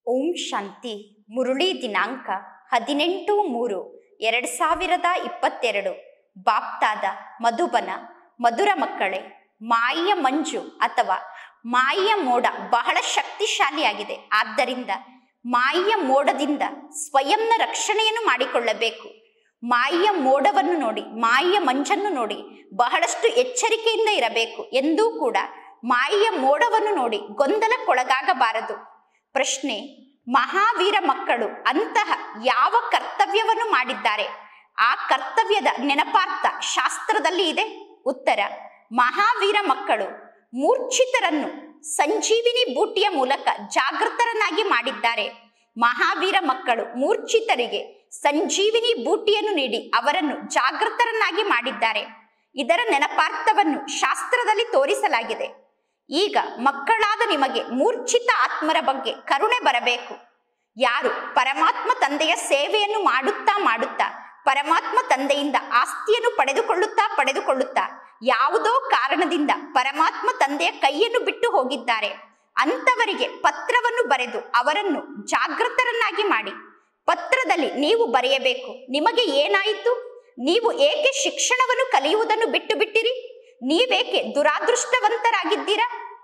ಓಂ ಶಾಂತಿ ಮುರುಳಿ ದಿನಾಂಕ ಹದಿನೆಂಟು ಮೂರು ಎರಡು ಸಾವಿರದ ಇಪ್ಪತ್ತೆರಡು ಬಾಪ್ತಾದ ಮಧುಬನ ಮಧುರ ಮಕ್ಕಳೇ ಮಾಯ ಮಂಜು ಅಥವಾ ಮಾಯ ಮೋಡ ಬಹಳ ಶಕ್ತಿಶಾಲಿಯಾಗಿದೆ ಆದ್ದರಿಂದ ಮಾಯ ಮೋಡದಿಂದ ಸ್ವಯಂನ ರಕ್ಷಣೆಯನ್ನು ಮಾಡಿಕೊಳ್ಳಬೇಕು ಮಾಯ ಮೋಡವನ್ನು ನೋಡಿ ಮಾಯ ಮಂಜನ್ನು ನೋಡಿ ಬಹಳಷ್ಟು ಎಚ್ಚರಿಕೆಯಿಂದ ಇರಬೇಕು ಎಂದೂ ಕೂಡ ಮಾಯ ಮೋಡವನ್ನು ನೋಡಿ ಗೊಂದಲಕ್ಕೊಳಗಾಗಬಾರದು ಪ್ರಶ್ನೆ ಮಹಾವೀರ ಮಕ್ಕಳು ಅಂತಹ ಯಾವ ಕರ್ತವ್ಯವನ್ನು ಮಾಡಿದ್ದಾರೆ ಆ ಕರ್ತವ್ಯದ ನೆನಪಾರ್ಥ ಶಾಸ್ತ್ರದಲ್ಲಿ ಇದೆ ಉತ್ತರ ಮಹಾವೀರ ಮಕ್ಕಳು ಮೂರ್ಛಿತರನ್ನು ಸಂಜೀವಿನಿ ಬೂಟಿಯ ಮೂಲಕ ಜಾಗೃತರನ್ನಾಗಿ ಮಾಡಿದ್ದಾರೆ ಮಹಾವೀರ ಮಕ್ಕಳು ಮೂರ್ಛಿತರಿಗೆ ಸಂಜೀವಿನಿ ಬೂಟಿಯನ್ನು ನೀಡಿ ಅವರನ್ನು ಜಾಗೃತರನ್ನಾಗಿ ಮಾಡಿದ್ದಾರೆ ಇದರ ನೆನಪಾರ್ಥವನ್ನು ಶಾಸ್ತ್ರದಲ್ಲಿ ತೋರಿಸಲಾಗಿದೆ ಈಗ ಮಕ್ಕಳಾದ ನಿಮಗೆ ಮೂರ್ಛಿತ ಆತ್ಮರ ಬಗ್ಗೆ ಕರುಣೆ ಬರಬೇಕು ಯಾರು ಪರಮಾತ್ಮ ತಂದೆಯ ಸೇವೆಯನ್ನು ಮಾಡುತ್ತಾ ಮಾಡುತ್ತಾ ಪರಮಾತ್ಮ ತಂದೆಯಿಂದ ಆಸ್ತಿಯನ್ನು ಪಡೆದುಕೊಳ್ಳುತ್ತಾ ಪಡೆದುಕೊಳ್ಳುತ್ತಾ ಯಾವುದೋ ಕಾರಣದಿಂದ ಪರಮಾತ್ಮ ತಂದೆಯ ಕೈಯನ್ನು ಬಿಟ್ಟು ಹೋಗಿದ್ದಾರೆ ಅಂತವರಿಗೆ ಪತ್ರವನ್ನು ಬರೆದು ಅವರನ್ನು ಜಾಗೃತರನ್ನಾಗಿ ಮಾಡಿ ಪತ್ರದಲ್ಲಿ ನೀವು ಬರೆಯಬೇಕು ನಿಮಗೆ ಏನಾಯಿತು ನೀವು ಏಕೆ ಶಿಕ್ಷಣವನ್ನು ಕಲಿಯುವುದನ್ನು ಬಿಟ್ಟು ಬಿಟ್ಟಿರಿ ನೀವೇಕೆ ದುರಾದೃಷ್ಟವಂತರಾಗಿದ್ದೀರಾ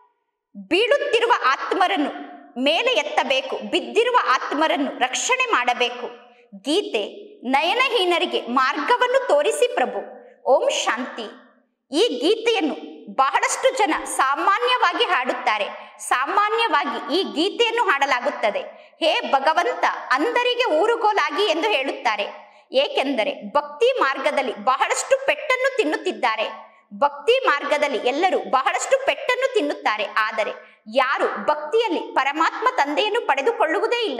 ಬೀಳುತ್ತಿರುವ ಆತ್ಮರನ್ನು ಮೇಲೆ ಎತ್ತಬೇಕು ಬಿದ್ದಿರುವ ಆತ್ಮರನ್ನು ರಕ್ಷಣೆ ಮಾಡಬೇಕು ಗೀತೆ ನಯನಹೀನರಿಗೆ ಮಾರ್ಗವನ್ನು ತೋರಿಸಿ ಪ್ರಭು ಓಂ ಶಾಂತಿ ಈ ಗೀತೆಯನ್ನು ಬಹಳಷ್ಟು ಜನ ಸಾಮಾನ್ಯವಾಗಿ ಹಾಡುತ್ತಾರೆ ಸಾಮಾನ್ಯವಾಗಿ ಈ ಗೀತೆಯನ್ನು ಹಾಡಲಾಗುತ್ತದೆ ಹೇ ಭಗವಂತ ಅಂದರಿಗೆ ಊರುಗೋಲಾಗಿ ಎಂದು ಹೇಳುತ್ತಾರೆ ಏಕೆಂದರೆ ಭಕ್ತಿ ಮಾರ್ಗದಲ್ಲಿ ಬಹಳಷ್ಟು ಪೆಟ್ಟನ್ನು ತಿನ್ನುತ್ತಿದ್ದಾರೆ ಭಕ್ತಿ ಮಾರ್ಗದಲ್ಲಿ ಎಲ್ಲರೂ ಬಹಳಷ್ಟು ಪೆಟ್ಟನ್ನು ತಿನ್ನುತ್ತಾರೆ ಆದರೆ ಯಾರು ಭಕ್ತಿಯಲ್ಲಿ ಪರಮಾತ್ಮ ತಂದೆಯನ್ನು ಪಡೆದುಕೊಳ್ಳುವುದೇ ಇಲ್ಲ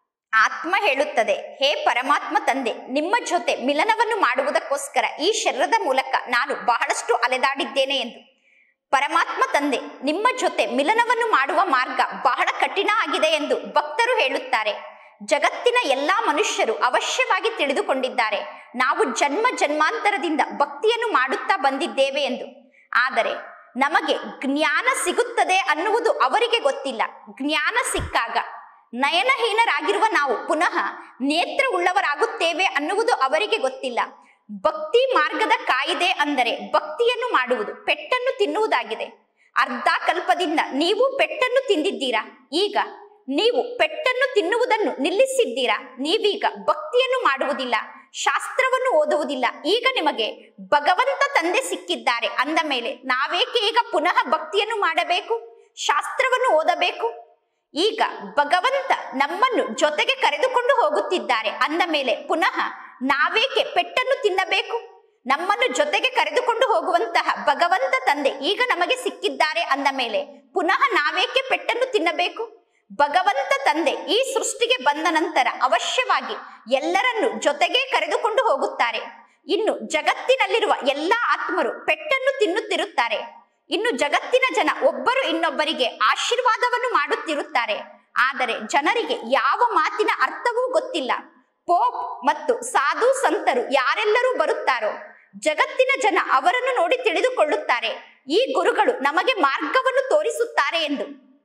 ಆತ್ಮ ಹೇಳುತ್ತದೆ ಹೇ ಪರಮಾತ್ಮ ತಂದೆ ನಿಮ್ಮ ಜೊತೆ ಮಿಲನವನ್ನು ಮಾಡುವುದಕ್ಕೋಸ್ಕರ ಈ ಶರೀರದ ಮೂಲಕ ನಾನು ಬಹಳಷ್ಟು ಅಲೆದಾಡಿದ್ದೇನೆ ಎಂದು ಪರಮಾತ್ಮ ತಂದೆ ನಿಮ್ಮ ಜೊತೆ ಮಿಲನವನ್ನು ಮಾಡುವ ಮಾರ್ಗ ಬಹಳ ಕಠಿಣ ಆಗಿದೆ ಎಂದು ಭಕ್ತರು ಹೇಳುತ್ತಾರೆ ಜಗತ್ತಿನ ಎಲ್ಲಾ ಮನುಷ್ಯರು ಅವಶ್ಯವಾಗಿ ತಿಳಿದುಕೊಂಡಿದ್ದಾರೆ ನಾವು ಜನ್ಮ ಜನ್ಮಾಂತರದಿಂದ ಭಕ್ತಿಯನ್ನು ಮಾಡುತ್ತಾ ಬಂದಿದ್ದೇವೆ ಎಂದು ಆದರೆ ನಮಗೆ ಜ್ಞಾನ ಸಿಗುತ್ತದೆ ಅನ್ನುವುದು ಅವರಿಗೆ ಗೊತ್ತಿಲ್ಲ ಜ್ಞಾನ ಸಿಕ್ಕಾಗ ನಯನಹೀನರಾಗಿರುವ ನಾವು ಪುನಃ ನೇತ್ರ ಉಳ್ಳವರಾಗುತ್ತೇವೆ ಅನ್ನುವುದು ಅವರಿಗೆ ಗೊತ್ತಿಲ್ಲ ಭಕ್ತಿ ಮಾರ್ಗದ ಕಾಯಿದೆ ಅಂದರೆ ಭಕ್ತಿಯನ್ನು ಮಾಡುವುದು ಪೆಟ್ಟನ್ನು ತಿನ್ನುವುದಾಗಿದೆ ಅರ್ಧ ಕಲ್ಪದಿಂದ ನೀವು ಪೆಟ್ಟನ್ನು ತಿಂದಿದ್ದೀರಾ ಈಗ ನೀವು ಪೆಟ್ಟನ್ನು ತಿನ್ನುವುದನ್ನು ನಿಲ್ಲಿಸಿದ್ದೀರಾ ನೀವೀಗ ಭಕ್ತಿಯನ್ನು ಮಾಡುವುದಿಲ್ಲ ಶಾಸ್ತ್ರವನ್ನು ಓದುವುದಿಲ್ಲ ಈಗ ನಿಮಗೆ ಭಗವಂತ ತಂದೆ ಸಿಕ್ಕಿದ್ದಾರೆ ಅಂದ ಮೇಲೆ ನಾವೇಕೆ ಈಗ ಪುನಃ ಭಕ್ತಿಯನ್ನು ಮಾಡಬೇಕು ಶಾಸ್ತ್ರವನ್ನು ಓದಬೇಕು ಈಗ ಭಗವಂತ ನಮ್ಮನ್ನು ಜೊತೆಗೆ ಕರೆದುಕೊಂಡು ಹೋಗುತ್ತಿದ್ದಾರೆ ಅಂದ ಮೇಲೆ ಪುನಃ ನಾವೇಕೆ ಪೆಟ್ಟನ್ನು ತಿನ್ನಬೇಕು ನಮ್ಮನ್ನು ಜೊತೆಗೆ ಕರೆದುಕೊಂಡು ಹೋಗುವಂತಹ ಭಗವಂತ ತಂದೆ ಈಗ ನಮಗೆ ಸಿಕ್ಕಿದ್ದಾರೆ ಅಂದ ಮೇಲೆ ಪುನಃ ನಾವೇಕೆ ಪೆಟ್ಟನ್ನು ತಿನ್ನಬೇಕು ಭಗವಂತ ತಂದೆ ಈ ಸೃಷ್ಟಿಗೆ ಬಂದ ನಂತರ ಅವಶ್ಯವಾಗಿ ಎಲ್ಲರನ್ನು ಜೊತೆಗೆ ಕರೆದುಕೊಂಡು ಹೋಗುತ್ತಾರೆ ಇನ್ನು ಜಗತ್ತಿನಲ್ಲಿರುವ ಎಲ್ಲಾ ಆತ್ಮರು ಪೆಟ್ಟನ್ನು ತಿನ್ನುತ್ತಿರುತ್ತಾರೆ ಇನ್ನು ಜಗತ್ತಿನ ಜನ ಒಬ್ಬರು ಇನ್ನೊಬ್ಬರಿಗೆ ಆಶೀರ್ವಾದವನ್ನು ಮಾಡುತ್ತಿರುತ್ತಾರೆ ಆದರೆ ಜನರಿಗೆ ಯಾವ ಮಾತಿನ ಅರ್ಥವೂ ಗೊತ್ತಿಲ್ಲ ಪೋಪ್ ಮತ್ತು ಸಾಧು ಸಂತರು ಯಾರೆಲ್ಲರೂ ಬರುತ್ತಾರೋ ಜಗತ್ತಿನ ಜನ ಅವರನ್ನು ನೋಡಿ ತಿಳಿದುಕೊಳ್ಳುತ್ತಾರೆ ಈ ಗುರುಗಳು ನಮಗೆ ಮಾರ್ಗವನ್ನು ತೋರಿಸುತ್ತಾರೆ ಎಂದು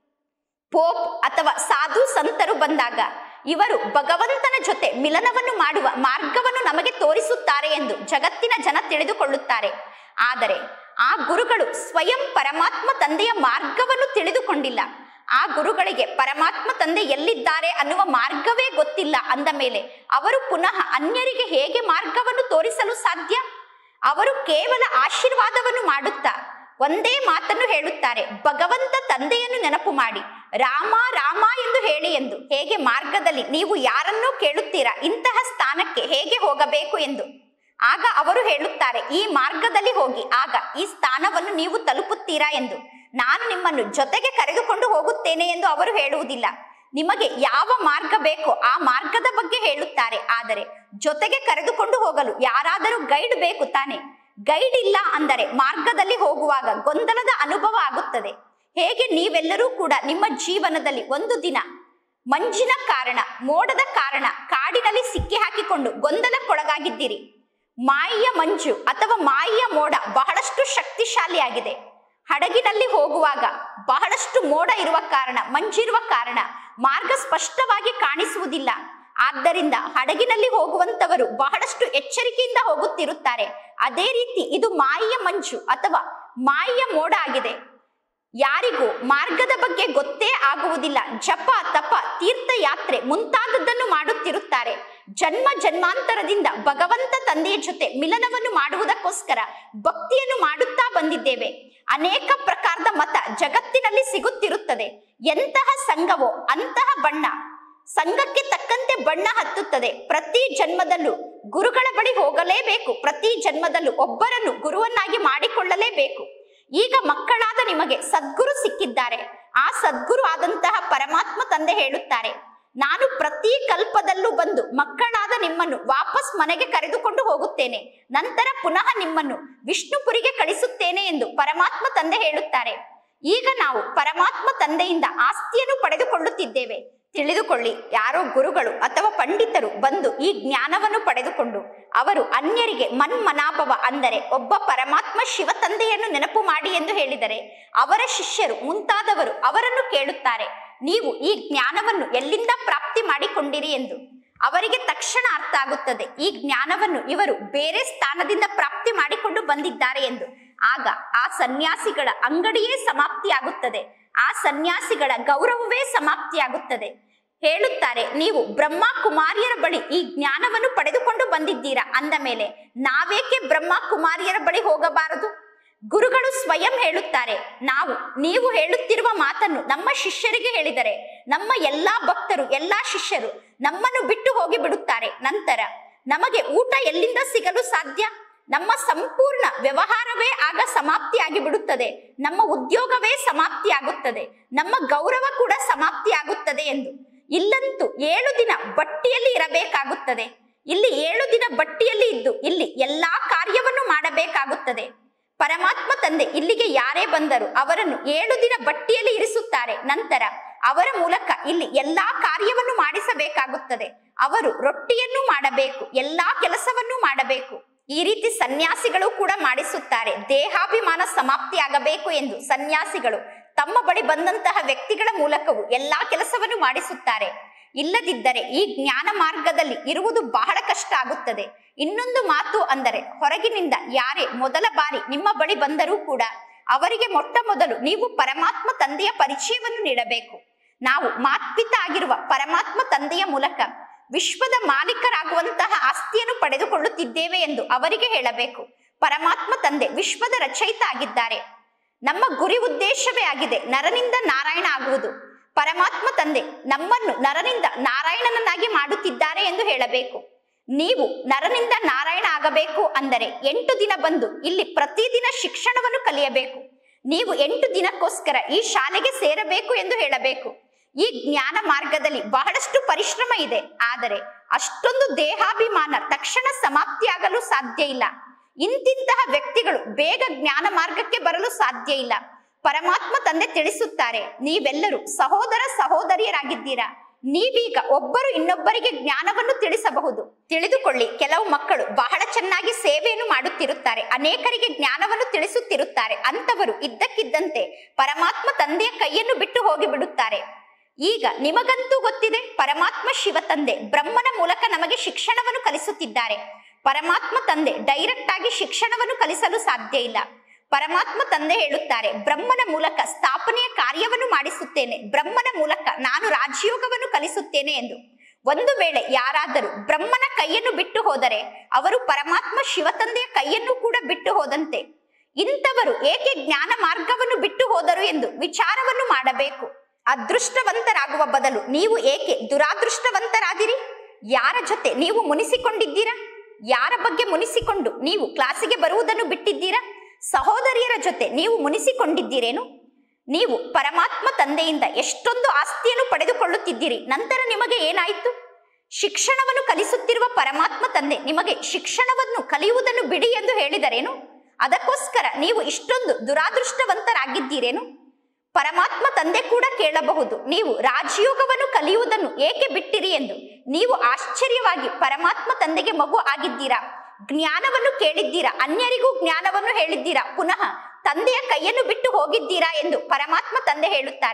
ಪೋಪ್ ಅಥವಾ ಸಾಧು ಸಂತರು ಬಂದಾಗ ಇವರು ಭಗವಂತನ ಜೊತೆ ಮಿಲನವನ್ನು ಮಾಡುವ ಮಾರ್ಗವನ್ನು ನಮಗೆ ತೋರಿಸುತ್ತಾರೆ ಎಂದು ಜಗತ್ತಿನ ಜನ ತಿಳಿದುಕೊಳ್ಳುತ್ತಾರೆ ಆದರೆ ಆ ಗುರುಗಳು ಸ್ವಯಂ ಪರಮಾತ್ಮ ತಂದೆಯ ಮಾರ್ಗವನ್ನು ತಿಳಿದುಕೊಂಡಿಲ್ಲ ಆ ಗುರುಗಳಿಗೆ ಪರಮಾತ್ಮ ತಂದೆ ಎಲ್ಲಿದ್ದಾರೆ ಅನ್ನುವ ಮಾರ್ಗವೇ ಗೊತ್ತಿಲ್ಲ ಅಂದ ಮೇಲೆ ಅವರು ಪುನಃ ಅನ್ಯರಿಗೆ ಹೇಗೆ ಮಾರ್ಗವನ್ನು ತೋರಿಸಲು ಸಾಧ್ಯ ಅವರು ಕೇವಲ ಆಶೀರ್ವಾದವನ್ನು ಮಾಡುತ್ತಾ ಒಂದೇ ಮಾತನ್ನು ಹೇಳುತ್ತಾರೆ ಭಗವಂತ ತಂದೆಯನ್ನು ನೆನಪು ಮಾಡಿ ರಾಮ ರಾಮ ಎಂದು ಹೇಳಿ ಎಂದು ಹೇಗೆ ಮಾರ್ಗದಲ್ಲಿ ನೀವು ಯಾರನ್ನೂ ಕೇಳುತ್ತೀರಾ ಇಂತಹ ಸ್ಥಾನಕ್ಕೆ ಹೇಗೆ ಹೋಗಬೇಕು ಎಂದು ಆಗ ಅವರು ಹೇಳುತ್ತಾರೆ ಈ ಮಾರ್ಗದಲ್ಲಿ ಹೋಗಿ ಆಗ ಈ ಸ್ಥಾನವನ್ನು ನೀವು ತಲುಪುತ್ತೀರಾ ಎಂದು ನಾನು ನಿಮ್ಮನ್ನು ಜೊತೆಗೆ ಕರೆದುಕೊಂಡು ಹೋಗುತ್ತೇನೆ ಎಂದು ಅವರು ಹೇಳುವುದಿಲ್ಲ ನಿಮಗೆ ಯಾವ ಮಾರ್ಗ ಬೇಕೋ ಆ ಮಾರ್ಗದ ಬಗ್ಗೆ ಹೇಳುತ್ತಾರೆ ಆದರೆ ಜೊತೆಗೆ ಕರೆದುಕೊಂಡು ಹೋಗಲು ಯಾರಾದರೂ ಗೈಡ್ ಬೇಕು ತಾನೆ ಗೈಡ್ ಇಲ್ಲ ಅಂದರೆ ಮಾರ್ಗದಲ್ಲಿ ಹೋಗುವಾಗ ಗೊಂದಲದ ಅನುಭವ ಆಗುತ್ತದೆ ಹೇಗೆ ನೀವೆಲ್ಲರೂ ಕೂಡ ನಿಮ್ಮ ಜೀವನದಲ್ಲಿ ಒಂದು ದಿನ ಮಂಜಿನ ಕಾರಣ ಮೋಡದ ಕಾರಣ ಕಾಡಿನಲ್ಲಿ ಸಿಕ್ಕಿ ಹಾಕಿಕೊಂಡು ಗೊಂದಲಕ್ಕೊಳಗಾಗಿದ್ದೀರಿ ಮಾಯಿಯ ಮಂಜು ಅಥವಾ ಮಾಯಿಯ ಮೋಡ ಬಹಳಷ್ಟು ಶಕ್ತಿಶಾಲಿಯಾಗಿದೆ ಹಡಗಿನಲ್ಲಿ ಹೋಗುವಾಗ ಬಹಳಷ್ಟು ಮೋಡ ಇರುವ ಕಾರಣ ಮಂಜಿರುವ ಕಾರಣ ಮಾರ್ಗ ಸ್ಪಷ್ಟವಾಗಿ ಕಾಣಿಸುವುದಿಲ್ಲ ಆದ್ದರಿಂದ ಹಡಗಿನಲ್ಲಿ ಹೋಗುವಂತವರು ಬಹಳಷ್ಟು ಎಚ್ಚರಿಕೆಯಿಂದ ಹೋಗುತ್ತಿರುತ್ತಾರೆ ಅದೇ ರೀತಿ ಇದು ಮಾಯೆಯ ಮಂಜು ಅಥವಾ ಮಾಯೆಯ ಮೋಡ ಆಗಿದೆ ಯಾರಿಗೂ ಮಾರ್ಗದ ಬಗ್ಗೆ ಗೊತ್ತೇ ಆಗುವುದಿಲ್ಲ ಜಪ ತಪ ತೀರ್ಥಯಾತ್ರೆ ಮುಂತಾದದ್ದನ್ನು ಮಾಡುತ್ತಿರುತ್ತಾರೆ ಜನ್ಮ ಜನ್ಮಾಂತರದಿಂದ ಭಗವಂತ ತಂದೆಯ ಜೊತೆ ಮಿಲನವನ್ನು ಮಾಡುವುದಕ್ಕೋಸ್ಕರ ಭಕ್ತಿಯನ್ನು ಮಾಡುತ್ತಾ ಬಂದಿದ್ದೇವೆ ಅನೇಕ ಪ್ರಕಾರದ ಮತ ಜಗತ್ತಿನಲ್ಲಿ ಸಿಗುತ್ತಿರುತ್ತದೆ ಎಂತಹ ಸಂಘವೋ ಅಂತಹ ಬಣ್ಣ ಸಂಘಕ್ಕೆ ತಕ್ಕಂತೆ ಬಣ್ಣ ಹತ್ತುತ್ತದೆ ಪ್ರತಿ ಜನ್ಮದಲ್ಲೂ ಗುರುಗಳ ಬಳಿ ಹೋಗಲೇಬೇಕು ಪ್ರತಿ ಜನ್ಮದಲ್ಲೂ ಒಬ್ಬರನ್ನು ಗುರುವನ್ನಾಗಿ ಮಾಡಿಕೊಳ್ಳಲೇಬೇಕು ಈಗ ಮಕ್ಕಳಾದ ನಿಮಗೆ ಸದ್ಗುರು ಸಿಕ್ಕಿದ್ದಾರೆ ಆ ಸದ್ಗುರು ಆದಂತಹ ಪರಮಾತ್ಮ ತಂದೆ ಹೇಳುತ್ತಾರೆ ನಾನು ಪ್ರತಿ ಕಲ್ಪದಲ್ಲೂ ಬಂದು ಮಕ್ಕಳಾದ ನಿಮ್ಮನ್ನು ವಾಪಸ್ ಮನೆಗೆ ಕರೆದುಕೊಂಡು ಹೋಗುತ್ತೇನೆ ನಂತರ ಪುನಃ ನಿಮ್ಮನ್ನು ವಿಷ್ಣುಪುರಿಗೆ ಕಳಿಸುತ್ತೇನೆ ಎಂದು ಪರಮಾತ್ಮ ತಂದೆ ಹೇಳುತ್ತಾರೆ ಈಗ ನಾವು ಪರಮಾತ್ಮ ತಂದೆಯಿಂದ ಆಸ್ತಿಯನ್ನು ಪಡೆದುಕೊಳ್ಳುತ್ತಿದ್ದೇವೆ ತಿಳಿದುಕೊಳ್ಳಿ ಯಾರೋ ಗುರುಗಳು ಅಥವಾ ಪಂಡಿತರು ಬಂದು ಈ ಜ್ಞಾನವನ್ನು ಪಡೆದುಕೊಂಡು ಅವರು ಅನ್ಯರಿಗೆ ಮನ್ಮನಾಭವ ಅಂದರೆ ಒಬ್ಬ ಪರಮಾತ್ಮ ಶಿವ ತಂದೆಯನ್ನು ನೆನಪು ಮಾಡಿ ಎಂದು ಹೇಳಿದರೆ ಅವರ ಶಿಷ್ಯರು ಮುಂತಾದವರು ಅವರನ್ನು ಕೇಳುತ್ತಾರೆ ನೀವು ಈ ಜ್ಞಾನವನ್ನು ಎಲ್ಲಿಂದ ಪ್ರಾಪ್ತಿ ಮಾಡಿಕೊಂಡಿರಿ ಎಂದು ಅವರಿಗೆ ತಕ್ಷಣ ಅರ್ಥ ಆಗುತ್ತದೆ ಈ ಜ್ಞಾನವನ್ನು ಇವರು ಬೇರೆ ಸ್ಥಾನದಿಂದ ಪ್ರಾಪ್ತಿ ಮಾಡಿಕೊಂಡು ಬಂದಿದ್ದಾರೆ ಎಂದು ಆಗ ಆ ಸನ್ಯಾಸಿಗಳ ಅಂಗಡಿಯೇ ಸಮಾಪ್ತಿಯಾಗುತ್ತದೆ ಆ ಸನ್ಯಾಸಿಗಳ ಗೌರವವೇ ಸಮಾಪ್ತಿಯಾಗುತ್ತದೆ ಹೇಳುತ್ತಾರೆ ನೀವು ಬ್ರಹ್ಮ ಕುಮಾರಿಯರ ಬಳಿ ಈ ಜ್ಞಾನವನ್ನು ಪಡೆದುಕೊಂಡು ಬಂದಿದ್ದೀರಾ ಅಂದ ಮೇಲೆ ನಾವೇಕೆ ಬ್ರಹ್ಮ ಕುಮಾರಿಯರ ಬಳಿ ಹೋಗಬಾರದು ಗುರುಗಳು ಸ್ವಯಂ ಹೇಳುತ್ತಾರೆ ನಾವು ನೀವು ಹೇಳುತ್ತಿರುವ ಮಾತನ್ನು ನಮ್ಮ ಶಿಷ್ಯರಿಗೆ ಹೇಳಿದರೆ ನಮ್ಮ ಎಲ್ಲಾ ಭಕ್ತರು ಎಲ್ಲಾ ಶಿಷ್ಯರು ನಮ್ಮನ್ನು ಬಿಟ್ಟು ಹೋಗಿ ಬಿಡುತ್ತಾರೆ ನಂತರ ನಮಗೆ ಊಟ ಎಲ್ಲಿಂದ ಸಿಗಲು ಸಾಧ್ಯ ನಮ್ಮ ಸಂಪೂರ್ಣ ವ್ಯವಹಾರವೇ ಆಗ ಸಮಾಪ್ತಿಯಾಗಿ ಬಿಡುತ್ತದೆ ನಮ್ಮ ಉದ್ಯೋಗವೇ ಸಮಾಪ್ತಿಯಾಗುತ್ತದೆ ನಮ್ಮ ಗೌರವ ಕೂಡ ಸಮಾಪ್ತಿಯಾಗುತ್ತದೆ ಎಂದು ಇಲ್ಲಂತೂ ಏಳು ದಿನ ಬಟ್ಟಿಯಲ್ಲಿ ಇರಬೇಕಾಗುತ್ತದೆ ಇಲ್ಲಿ ಏಳು ದಿನ ಬಟ್ಟಿಯಲ್ಲಿ ಇದ್ದು ಇಲ್ಲಿ ಎಲ್ಲಾ ಕಾರ್ಯವನ್ನು ಮಾಡಬೇಕಾಗುತ್ತದೆ ಪರಮಾತ್ಮ ತಂದೆ ಇಲ್ಲಿಗೆ ಯಾರೇ ಬಂದರು ಅವರನ್ನು ಏಳು ದಿನ ಬಟ್ಟಿಯಲ್ಲಿ ಇರಿಸುತ್ತಾರೆ ನಂತರ ಅವರ ಮೂಲಕ ಇಲ್ಲಿ ಎಲ್ಲಾ ಕಾರ್ಯವನ್ನು ಮಾಡಿಸಬೇಕಾಗುತ್ತದೆ ಅವರು ರೊಟ್ಟಿಯನ್ನು ಮಾಡಬೇಕು ಎಲ್ಲಾ ಕೆಲಸವನ್ನು ಮಾಡಬೇಕು ಈ ರೀತಿ ಸನ್ಯಾಸಿಗಳು ಕೂಡ ಮಾಡಿಸುತ್ತಾರೆ ದೇಹಾಭಿಮಾನ ಸಮಾಪ್ತಿಯಾಗಬೇಕು ಎಂದು ಸನ್ಯಾಸಿಗಳು ತಮ್ಮ ಬಳಿ ಬಂದಂತಹ ವ್ಯಕ್ತಿಗಳ ಮೂಲಕವೂ ಎಲ್ಲಾ ಕೆಲಸವನ್ನು ಮಾಡಿಸುತ್ತಾರೆ ಇಲ್ಲದಿದ್ದರೆ ಈ ಜ್ಞಾನ ಮಾರ್ಗದಲ್ಲಿ ಇರುವುದು ಬಹಳ ಕಷ್ಟ ಆಗುತ್ತದೆ ಇನ್ನೊಂದು ಮಾತು ಅಂದರೆ ಹೊರಗಿನಿಂದ ಯಾರೇ ಮೊದಲ ಬಾರಿ ನಿಮ್ಮ ಬಳಿ ಬಂದರೂ ಕೂಡ ಅವರಿಗೆ ಮೊಟ್ಟ ಮೊದಲು ನೀವು ಪರಮಾತ್ಮ ತಂದೆಯ ಪರಿಚಯವನ್ನು ನೀಡಬೇಕು ನಾವು ಮಾತ್ಪಿತ ಆಗಿರುವ ಪರಮಾತ್ಮ ತಂದೆಯ ಮೂಲಕ ವಿಶ್ವದ ಮಾಲೀಕರಾಗುವಂತಹ ಆಸ್ತಿಯನ್ನು ಪಡೆದುಕೊಳ್ಳುತ್ತಿದ್ದೇವೆ ಎಂದು ಅವರಿಗೆ ಹೇಳಬೇಕು ಪರಮಾತ್ಮ ತಂದೆ ವಿಶ್ವದ ರಚಯಿತ ಆಗಿದ್ದಾರೆ ನಮ್ಮ ಗುರಿ ಉದ್ದೇಶವೇ ಆಗಿದೆ ನರನಿಂದ ನಾರಾಯಣ ಆಗುವುದು ಪರಮಾತ್ಮ ತಂದೆ ನಮ್ಮನ್ನು ನರನಿಂದ ನಾರಾಯಣನನ್ನಾಗಿ ಮಾಡುತ್ತಿದ್ದಾರೆ ಎಂದು ಹೇಳಬೇಕು ನೀವು ನರನಿಂದ ನಾರಾಯಣ ಆಗಬೇಕು ಅಂದರೆ ಎಂಟು ದಿನ ಬಂದು ಇಲ್ಲಿ ಪ್ರತಿದಿನ ಶಿಕ್ಷಣವನ್ನು ಕಲಿಯಬೇಕು ನೀವು ಎಂಟು ದಿನಕ್ಕೋಸ್ಕರ ಈ ಶಾಲೆಗೆ ಸೇರಬೇಕು ಎಂದು ಹೇಳಬೇಕು ಈ ಜ್ಞಾನ ಮಾರ್ಗದಲ್ಲಿ ಬಹಳಷ್ಟು ಪರಿಶ್ರಮ ಇದೆ ಆದರೆ ಅಷ್ಟೊಂದು ದೇಹಾಭಿಮಾನ ತಕ್ಷಣ ಸಮಾಪ್ತಿಯಾಗಲು ಸಾಧ್ಯ ಇಲ್ಲ ಇಂತಿಂತಹ ವ್ಯಕ್ತಿಗಳು ಬೇಗ ಜ್ಞಾನ ಮಾರ್ಗಕ್ಕೆ ಬರಲು ಸಾಧ್ಯ ಇಲ್ಲ ಪರಮಾತ್ಮ ತಂದೆ ತಿಳಿಸುತ್ತಾರೆ ನೀವೆಲ್ಲರೂ ಸಹೋದರ ಸಹೋದರಿಯರಾಗಿದ್ದೀರಾ ನೀವೀಗ ಒಬ್ಬರು ಇನ್ನೊಬ್ಬರಿಗೆ ಜ್ಞಾನವನ್ನು ತಿಳಿಸಬಹುದು ತಿಳಿದುಕೊಳ್ಳಿ ಕೆಲವು ಮಕ್ಕಳು ಬಹಳ ಚೆನ್ನಾಗಿ ಸೇವೆಯನ್ನು ಮಾಡುತ್ತಿರುತ್ತಾರೆ ಅನೇಕರಿಗೆ ಜ್ಞಾನವನ್ನು ತಿಳಿಸುತ್ತಿರುತ್ತಾರೆ ಅಂತವರು ಇದ್ದಕ್ಕಿದ್ದಂತೆ ಪರಮಾತ್ಮ ತಂದೆಯ ಕೈಯನ್ನು ಬಿಟ್ಟು ಹೋಗಿ ಬಿಡುತ್ತಾರೆ ಈಗ ನಿಮಗಂತೂ ಗೊತ್ತಿದೆ ಪರಮಾತ್ಮ ಶಿವ ತಂದೆ ಬ್ರಹ್ಮನ ಮೂಲಕ ನಮಗೆ ಶಿಕ್ಷಣವನ್ನು ಕಲಿಸುತ್ತಿದ್ದಾರೆ ಪರಮಾತ್ಮ ತಂದೆ ಡೈರೆಕ್ಟ್ ಆಗಿ ಶಿಕ್ಷಣವನ್ನು ಕಲಿಸಲು ಸಾಧ್ಯ ಇಲ್ಲ ಪರಮಾತ್ಮ ತಂದೆ ಹೇಳುತ್ತಾರೆ ಬ್ರಹ್ಮನ ಮೂಲಕ ಸ್ಥಾಪನೆಯ ಕಾರ್ಯವನ್ನು ಮಾಡಿಸುತ್ತೇನೆ ಬ್ರಹ್ಮನ ಮೂಲಕ ನಾನು ರಾಜಯೋಗವನ್ನು ಕಲಿಸುತ್ತೇನೆ ಎಂದು ಒಂದು ವೇಳೆ ಯಾರಾದರೂ ಬ್ರಹ್ಮನ ಕೈಯನ್ನು ಬಿಟ್ಟು ಹೋದರೆ ಅವರು ಪರಮಾತ್ಮ ಶಿವ ತಂದೆಯ ಕೈಯನ್ನು ಕೂಡ ಬಿಟ್ಟು ಹೋದಂತೆ ಇಂಥವರು ಏಕೆ ಜ್ಞಾನ ಮಾರ್ಗವನ್ನು ಬಿಟ್ಟು ಹೋದರು ಎಂದು ವಿಚಾರವನ್ನು ಮಾಡಬೇಕು ಅದೃಷ್ಟವಂತರಾಗುವ ಬದಲು ನೀವು ಏಕೆ ದುರಾದೃಷ್ಟವಂತರಾದಿರಿ ಯಾರ ಜೊತೆ ನೀವು ಮುನಿಸಿಕೊಂಡಿದ್ದೀರಾ ಯಾರ ಬಗ್ಗೆ ಮುನಿಸಿಕೊಂಡು ನೀವು ಕ್ಲಾಸಿಗೆ ಬರುವುದನ್ನು ಬಿಟ್ಟಿದ್ದೀರಾ ಸಹೋದರಿಯರ ಜೊತೆ ನೀವು ಮುನಿಸಿಕೊಂಡಿದ್ದೀರೇನು ನೀವು ಪರಮಾತ್ಮ ತಂದೆಯಿಂದ ಎಷ್ಟೊಂದು ಆಸ್ತಿಯನ್ನು ಪಡೆದುಕೊಳ್ಳುತ್ತಿದ್ದೀರಿ ನಂತರ ನಿಮಗೆ ಏನಾಯಿತು ಶಿಕ್ಷಣವನ್ನು ಕಲಿಸುತ್ತಿರುವ ಪರಮಾತ್ಮ ತಂದೆ ನಿಮಗೆ ಶಿಕ್ಷಣವನ್ನು ಕಲಿಯುವುದನ್ನು ಬಿಡಿ ಎಂದು ಹೇಳಿದರೇನು ಅದಕ್ಕೋಸ್ಕರ ನೀವು ಇಷ್ಟೊಂದು ದುರಾದೃಷ್ಟವಂತರಾಗಿದ್ದೀರೇನು ಪರಮಾತ್ಮ ತಂದೆ ಕೂಡ ಕೇಳಬಹುದು ನೀವು ರಾಜಯೋಗವನ್ನು ಕಲಿಯುವುದನ್ನು ಏಕೆ ಬಿಟ್ಟಿರಿ ಎಂದು ನೀವು ಆಶ್ಚರ್ಯವಾಗಿ ಪರಮಾತ್ಮ ತಂದೆಗೆ ಮಗು ಆಗಿದ್ದೀರಾ ಜ್ಞಾನವನ್ನು ಕೇಳಿದ್ದೀರಾ ಅನ್ಯರಿಗೂ ಜ್ಞಾನವನ್ನು ಹೇಳಿದ್ದೀರಾ ಪುನಃ ತಂದೆಯ ಕೈಯನ್ನು ಬಿಟ್ಟು ಹೋಗಿದ್ದೀರಾ ಎಂದು ಪರಮಾತ್ಮ ತಂದೆ ಹೇಳುತ್ತಾರೆ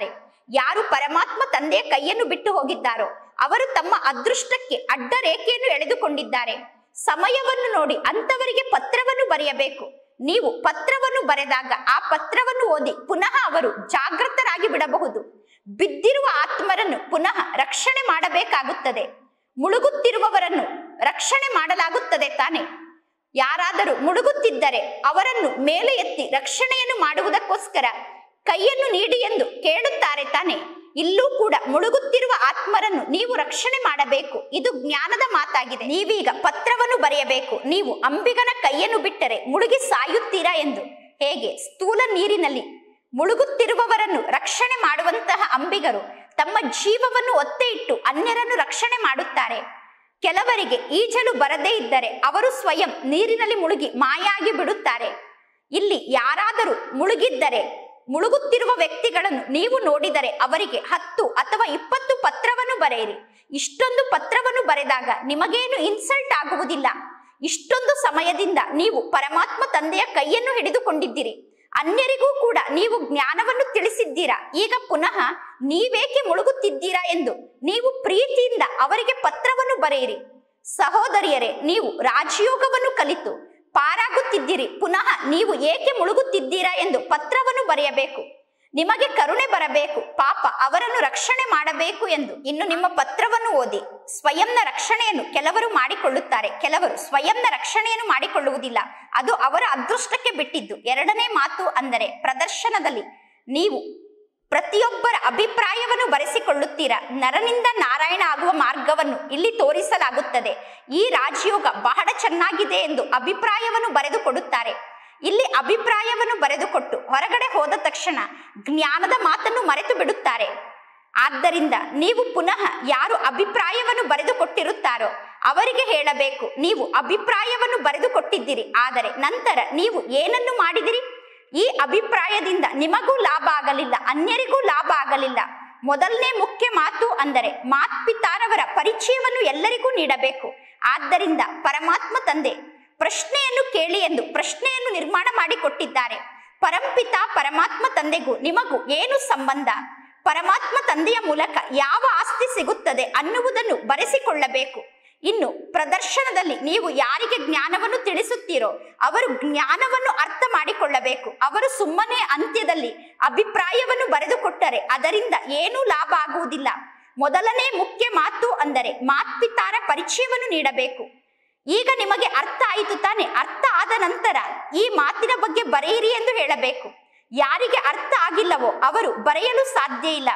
ಯಾರು ಪರಮಾತ್ಮ ತಂದೆಯ ಕೈಯನ್ನು ಬಿಟ್ಟು ಹೋಗಿದ್ದಾರೋ ಅವರು ತಮ್ಮ ಅದೃಷ್ಟಕ್ಕೆ ಅಡ್ಡ ರೇಖೆಯನ್ನು ಎಳೆದುಕೊಂಡಿದ್ದಾರೆ ಸಮಯವನ್ನು ನೋಡಿ ಅಂತವರಿಗೆ ಪತ್ರವನ್ನು ಬರೆಯಬೇಕು ನೀವು ಪತ್ರವನ್ನು ಬರೆದಾಗ ಆ ಪತ್ರವನ್ನು ಓದಿ ಪುನಃ ಅವರು ಜಾಗೃತರಾಗಿ ಬಿಡಬಹುದು ಬಿದ್ದಿರುವ ಆತ್ಮರನ್ನು ಪುನಃ ರಕ್ಷಣೆ ಮಾಡಬೇಕಾಗುತ್ತದೆ ಮುಳುಗುತ್ತಿರುವವರನ್ನು ರಕ್ಷಣೆ ಮಾಡಲಾಗುತ್ತದೆ ತಾನೆ ಯಾರಾದರೂ ಮುಳುಗುತ್ತಿದ್ದರೆ ಅವರನ್ನು ಮೇಲೆ ಎತ್ತಿ ರಕ್ಷಣೆಯನ್ನು ಮಾಡುವುದಕ್ಕೋಸ್ಕರ ಕೈಯನ್ನು ನೀಡಿ ಎಂದು ಕೇಳುತ್ತಾರೆ ತಾನೆ ಇಲ್ಲೂ ಕೂಡ ಮುಳುಗುತ್ತಿರುವ ಆತ್ಮರನ್ನು ನೀವು ರಕ್ಷಣೆ ಮಾಡಬೇಕು ಇದು ಜ್ಞಾನದ ಮಾತಾಗಿದೆ ನೀವೀಗ ಪತ್ರವನ್ನು ಬರೆಯಬೇಕು ನೀವು ಅಂಬಿಗನ ಕೈಯನ್ನು ಬಿಟ್ಟರೆ ಮುಳುಗಿ ಸಾಯುತ್ತೀರಾ ಎಂದು ಹೇಗೆ ಸ್ಥೂಲ ನೀರಿನಲ್ಲಿ ಮುಳುಗುತ್ತಿರುವವರನ್ನು ರಕ್ಷಣೆ ಮಾಡುವಂತಹ ಅಂಬಿಗರು ತಮ್ಮ ಜೀವವನ್ನು ಒತ್ತೆ ಇಟ್ಟು ಅನ್ಯರನ್ನು ರಕ್ಷಣೆ ಮಾಡುತ್ತಾರೆ ಕೆಲವರಿಗೆ ಈಜಲು ಬರದೇ ಇದ್ದರೆ ಅವರು ಸ್ವಯಂ ನೀರಿನಲ್ಲಿ ಮುಳುಗಿ ಮಾಯಾಗಿ ಬಿಡುತ್ತಾರೆ ಇಲ್ಲಿ ಯಾರಾದರೂ ಮುಳುಗಿದ್ದರೆ ಮುಳುಗುತ್ತಿರುವ ವ್ಯಕ್ತಿಗಳನ್ನು ನೀವು ನೋಡಿದರೆ ಅವರಿಗೆ ಹತ್ತು ಅಥವಾ ಇಪ್ಪತ್ತು ಪತ್ರವನ್ನು ಬರೆಯಿರಿ ಇಷ್ಟೊಂದು ಪತ್ರವನ್ನು ಬರೆದಾಗ ನಿಮಗೇನು ಇನ್ಸಲ್ಟ್ ಆಗುವುದಿಲ್ಲ ಇಷ್ಟೊಂದು ಸಮಯದಿಂದ ನೀವು ಪರಮಾತ್ಮ ತಂದೆಯ ಕೈಯನ್ನು ಹಿಡಿದುಕೊಂಡಿದ್ದೀರಿ ಅನ್ಯರಿಗೂ ಕೂಡ ನೀವು ಜ್ಞಾನವನ್ನು ತಿಳಿಸಿದ್ದೀರಾ ಈಗ ಪುನಃ ನೀವೇಕೆ ಮುಳುಗುತ್ತಿದ್ದೀರಾ ಎಂದು ನೀವು ಪ್ರೀತಿಯಿಂದ ಅವರಿಗೆ ಪತ್ರವನ್ನು ಬರೆಯಿರಿ ಸಹೋದರಿಯರೇ ನೀವು ರಾಜಯೋಗವನ್ನು ಕಲಿತು ಪಾರಾಗುತ್ತಿದ್ದೀರಿ ಪುನಃ ನೀವು ಏಕೆ ಮುಳುಗುತ್ತಿದ್ದೀರಾ ಎಂದು ಪತ್ರವನ್ನು ಬರೆಯಬೇಕು ನಿಮಗೆ ಕರುಣೆ ಬರಬೇಕು ಪಾಪ ಅವರನ್ನು ರಕ್ಷಣೆ ಮಾಡಬೇಕು ಎಂದು ಇನ್ನು ನಿಮ್ಮ ಪತ್ರವನ್ನು ಓದಿ ಸ್ವಯಂನ ರಕ್ಷಣೆಯನ್ನು ಕೆಲವರು ಮಾಡಿಕೊಳ್ಳುತ್ತಾರೆ ಕೆಲವರು ಸ್ವಯಂನ ರಕ್ಷಣೆಯನ್ನು ಮಾಡಿಕೊಳ್ಳುವುದಿಲ್ಲ ಅದು ಅವರ ಅದೃಷ್ಟಕ್ಕೆ ಬಿಟ್ಟಿದ್ದು ಎರಡನೇ ಮಾತು ಅಂದರೆ ಪ್ರದರ್ಶನದಲ್ಲಿ ನೀವು ಪ್ರತಿಯೊಬ್ಬರ ಅಭಿಪ್ರಾಯವನ್ನು ಬರೆಸಿಕೊಳ್ಳುತ್ತೀರಾ ನರನಿಂದ ನಾರಾಯಣ ಆಗುವ ಮಾರ್ಗವನ್ನು ಇಲ್ಲಿ ತೋರಿಸಲಾಗುತ್ತದೆ ಈ ರಾಜಯೋಗ ಬಹಳ ಚೆನ್ನಾಗಿದೆ ಎಂದು ಅಭಿಪ್ರಾಯವನ್ನು ಬರೆದು ಕೊಡುತ್ತಾರೆ ಇಲ್ಲಿ ಅಭಿಪ್ರಾಯವನ್ನು ಬರೆದುಕೊಟ್ಟು ಹೊರಗಡೆ ಹೋದ ತಕ್ಷಣ ಜ್ಞಾನದ ಮಾತನ್ನು ಮರೆತು ಬಿಡುತ್ತಾರೆ ಆದ್ದರಿಂದ ನೀವು ಪುನಃ ಯಾರು ಅಭಿಪ್ರಾಯವನ್ನು ಬರೆದು ಕೊಟ್ಟಿರುತ್ತಾರೋ ಅವರಿಗೆ ಹೇಳಬೇಕು ನೀವು ಅಭಿಪ್ರಾಯವನ್ನು ಬರೆದು ಕೊಟ್ಟಿದ್ದೀರಿ ಆದರೆ ನಂತರ ನೀವು ಏನನ್ನು ಮಾಡಿದಿರಿ ಈ ಅಭಿಪ್ರಾಯದಿಂದ ನಿಮಗೂ ಲಾಭ ಆಗಲಿಲ್ಲ ಅನ್ಯರಿಗೂ ಲಾಭ ಆಗಲಿಲ್ಲ ಮೊದಲನೇ ಮುಖ್ಯ ಮಾತು ಅಂದರೆ ಮಾತ್ಪಿತಾರವರ ಪರಿಚಯವನ್ನು ಎಲ್ಲರಿಗೂ ನೀಡಬೇಕು ಆದ್ದರಿಂದ ಪರಮಾತ್ಮ ತಂದೆ ಪ್ರಶ್ನೆಯನ್ನು ಕೇಳಿ ಎಂದು ಪ್ರಶ್ನೆಯನ್ನು ನಿರ್ಮಾಣ ಮಾಡಿಕೊಟ್ಟಿದ್ದಾರೆ ಪರಂಪಿತ ಪರಮಾತ್ಮ ತಂದೆಗೂ ನಿಮಗೂ ಏನು ಸಂಬಂಧ ಪರಮಾತ್ಮ ತಂದೆಯ ಮೂಲಕ ಯಾವ ಆಸ್ತಿ ಸಿಗುತ್ತದೆ ಅನ್ನುವುದನ್ನು ಬರೆಸಿಕೊಳ್ಳಬೇಕು ಇನ್ನು ಪ್ರದರ್ಶನದಲ್ಲಿ ನೀವು ಯಾರಿಗೆ ಜ್ಞಾನವನ್ನು ತಿಳಿಸುತ್ತೀರೋ ಅವರು ಜ್ಞಾನವನ್ನು ಅರ್ಥ ಮಾಡಿಕೊಳ್ಳಬೇಕು ಅವರು ಸುಮ್ಮನೆ ಅಂತ್ಯದಲ್ಲಿ ಅಭಿಪ್ರಾಯವನ್ನು ಬರೆದುಕೊಟ್ಟರೆ ಅದರಿಂದ ಏನೂ ಲಾಭ ಆಗುವುದಿಲ್ಲ ಮೊದಲನೇ ಮುಖ್ಯ ಮಾತು ಅಂದರೆ ಮಾತ್ಪಿತಾರ ಪರಿಚಯವನ್ನು ನೀಡಬೇಕು ಈಗ ನಿಮಗೆ ಅರ್ಥ ಆಯಿತು ತಾನೆ ಅರ್ಥ ಆದ ನಂತರ ಈ ಮಾತಿನ ಬಗ್ಗೆ ಬರೆಯಿರಿ ಎಂದು ಹೇಳಬೇಕು ಯಾರಿಗೆ ಅರ್ಥ ಆಗಿಲ್ಲವೋ ಅವರು ಬರೆಯಲು ಸಾಧ್ಯ ಇಲ್ಲ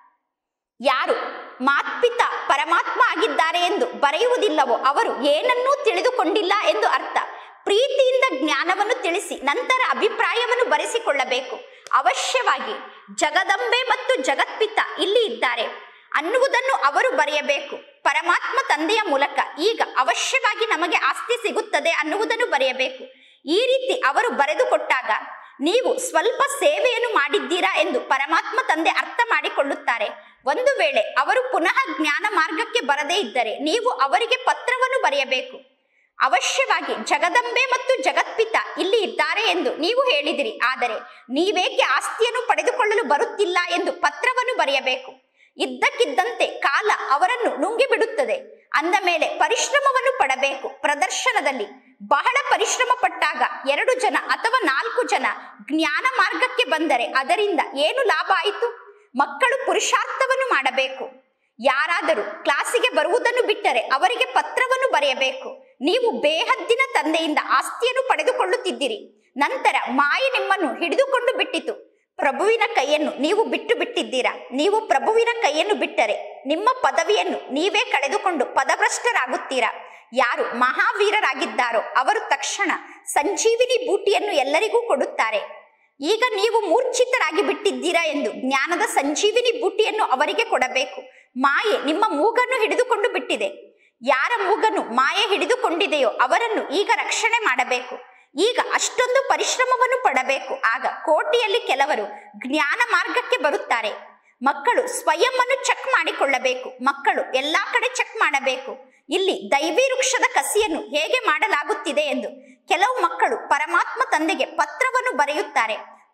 ಯಾರು ಮಾತ್ಪಿತ ಪರಮಾತ್ಮ ಆಗಿದ್ದಾರೆ ಎಂದು ಬರೆಯುವುದಿಲ್ಲವೋ ಅವರು ಏನನ್ನೂ ತಿಳಿದುಕೊಂಡಿಲ್ಲ ಎಂದು ಅರ್ಥ ಪ್ರೀತಿಯಿಂದ ಜ್ಞಾನವನ್ನು ತಿಳಿಸಿ ನಂತರ ಅಭಿಪ್ರಾಯವನ್ನು ಬರೆಸಿಕೊಳ್ಳಬೇಕು ಅವಶ್ಯವಾಗಿ ಜಗದಂಬೆ ಮತ್ತು ಜಗತ್ಪಿತ ಇಲ್ಲಿ ಇದ್ದಾರೆ ಅನ್ನುವುದನ್ನು ಅವರು ಬರೆಯಬೇಕು ಪರಮಾತ್ಮ ತಂದೆಯ ಮೂಲಕ ಈಗ ಅವಶ್ಯವಾಗಿ ನಮಗೆ ಆಸ್ತಿ ಸಿಗುತ್ತದೆ ಅನ್ನುವುದನ್ನು ಬರೆಯಬೇಕು ಈ ರೀತಿ ಅವರು ಬರೆದುಕೊಟ್ಟಾಗ ನೀವು ಸ್ವಲ್ಪ ಸೇವೆಯನ್ನು ಮಾಡಿದ್ದೀರಾ ಎಂದು ಪರಮಾತ್ಮ ತಂದೆ ಅರ್ಥ ಮಾಡಿಕೊಳ್ಳುತ್ತಾರೆ ಒಂದು ವೇಳೆ ಅವರು ಪುನಃ ಜ್ಞಾನ ಮಾರ್ಗಕ್ಕೆ ಬರದೇ ಇದ್ದರೆ ನೀವು ಅವರಿಗೆ ಪತ್ರವನ್ನು ಬರೆಯಬೇಕು ಅವಶ್ಯವಾಗಿ ಜಗದಂಬೆ ಮತ್ತು ಜಗತ್ಪಿತ ಇಲ್ಲಿ ಇದ್ದಾರೆ ಎಂದು ನೀವು ಹೇಳಿದಿರಿ ಆದರೆ ನೀವೇಕೆ ಆಸ್ತಿಯನ್ನು ಪಡೆದುಕೊಳ್ಳಲು ಬರುತ್ತಿಲ್ಲ ಎಂದು ಪತ್ರವನ್ನು ಬರೆಯಬೇಕು ಇದ್ದಕ್ಕಿದ್ದಂತೆ ಕಾಲ ಅವರನ್ನು ನುಂಗಿ ಬಿಡುತ್ತದೆ ಅಂದ ಮೇಲೆ ಪರಿಶ್ರಮವನ್ನು ಪಡಬೇಕು ಪ್ರದರ್ಶನದಲ್ಲಿ ಬಹಳ ಪರಿಶ್ರಮ ಪಟ್ಟಾಗ ಎರಡು ಜನ ಅಥವಾ ನಾಲ್ಕು ಜನ ಜ್ಞಾನ ಮಾರ್ಗಕ್ಕೆ ಬಂದರೆ ಅದರಿಂದ ಏನು ಲಾಭ ಆಯಿತು ಮಕ್ಕಳು ಪುರುಷಾರ್ಥವನ್ನು ಮಾಡಬೇಕು ಯಾರಾದರೂ ಕ್ಲಾಸಿಗೆ ಬರುವುದನ್ನು ಬಿಟ್ಟರೆ ಅವರಿಗೆ ಪತ್ರವನ್ನು ಬರೆಯಬೇಕು ನೀವು ಬೇಹದ್ದಿನ ತಂದೆಯಿಂದ ಆಸ್ತಿಯನ್ನು ಪಡೆದುಕೊಳ್ಳುತ್ತಿದ್ದೀರಿ ನಂತರ ಮಾಯೆ ನಿಮ್ಮನ್ನು ಹಿಡಿದುಕೊಂಡು ಬಿಟ್ಟಿತು ಪ್ರಭುವಿನ ಕೈಯನ್ನು ನೀವು ಬಿಟ್ಟು ಬಿಟ್ಟಿದ್ದೀರಾ ನೀವು ಪ್ರಭುವಿನ ಕೈಯನ್ನು ಬಿಟ್ಟರೆ ನಿಮ್ಮ ಪದವಿಯನ್ನು ನೀವೇ ಕಳೆದುಕೊಂಡು ಪದಭ್ರಷ್ಟರಾಗುತ್ತೀರಾ ಯಾರು ಮಹಾವೀರರಾಗಿದ್ದಾರೋ ಅವರು ತಕ್ಷಣ ಸಂಜೀವಿನಿ ಬೂಟಿಯನ್ನು ಎಲ್ಲರಿಗೂ ಕೊಡುತ್ತಾರೆ ಈಗ ನೀವು ಮೂರ್ಛಿತರಾಗಿ ಬಿಟ್ಟಿದ್ದೀರಾ ಎಂದು ಜ್ಞಾನದ ಸಂಜೀವಿನಿ ಬೂಟಿಯನ್ನು ಅವರಿಗೆ ಕೊಡಬೇಕು ಮಾಯೆ ನಿಮ್ಮ ಮೂಗನ್ನು ಹಿಡಿದುಕೊಂಡು ಬಿಟ್ಟಿದೆ ಯಾರ ಮೂಗನ್ನು ಮಾಯೆ ಹಿಡಿದುಕೊಂಡಿದೆಯೋ ಅವರನ್ನು ಈಗ ರಕ್ಷಣೆ ಮಾಡಬೇಕು ಈಗ ಅಷ್ಟೊಂದು ಪರಿಶ್ರಮವನ್ನು ಪಡಬೇಕು ಆಗ ಕೋಟಿಯಲ್ಲಿ ಕೆಲವರು ಜ್ಞಾನ ಮಾರ್ಗಕ್ಕೆ ಬರುತ್ತಾರೆ ಮಕ್ಕಳು ಸ್ವಯಂವನ್ನು ಚೆಕ್ ಮಾಡಿಕೊಳ್ಳಬೇಕು ಮಕ್ಕಳು ಎಲ್ಲಾ ಕಡೆ ಚೆಕ್ ಮಾಡಬೇಕು ಇಲ್ಲಿ ದೈವಿ ವೃಕ್ಷದ ಕಸಿಯನ್ನು ಹೇಗೆ ಮಾಡಲಾಗುತ್ತಿದೆ ಎಂದು ಕೆಲವು ಮಕ್ಕಳು ಪರಮಾತ್ಮ ತಂದೆಗೆ ಪತ್ರವನ್ನು ಬರೆಯುತ್ತಾರೆ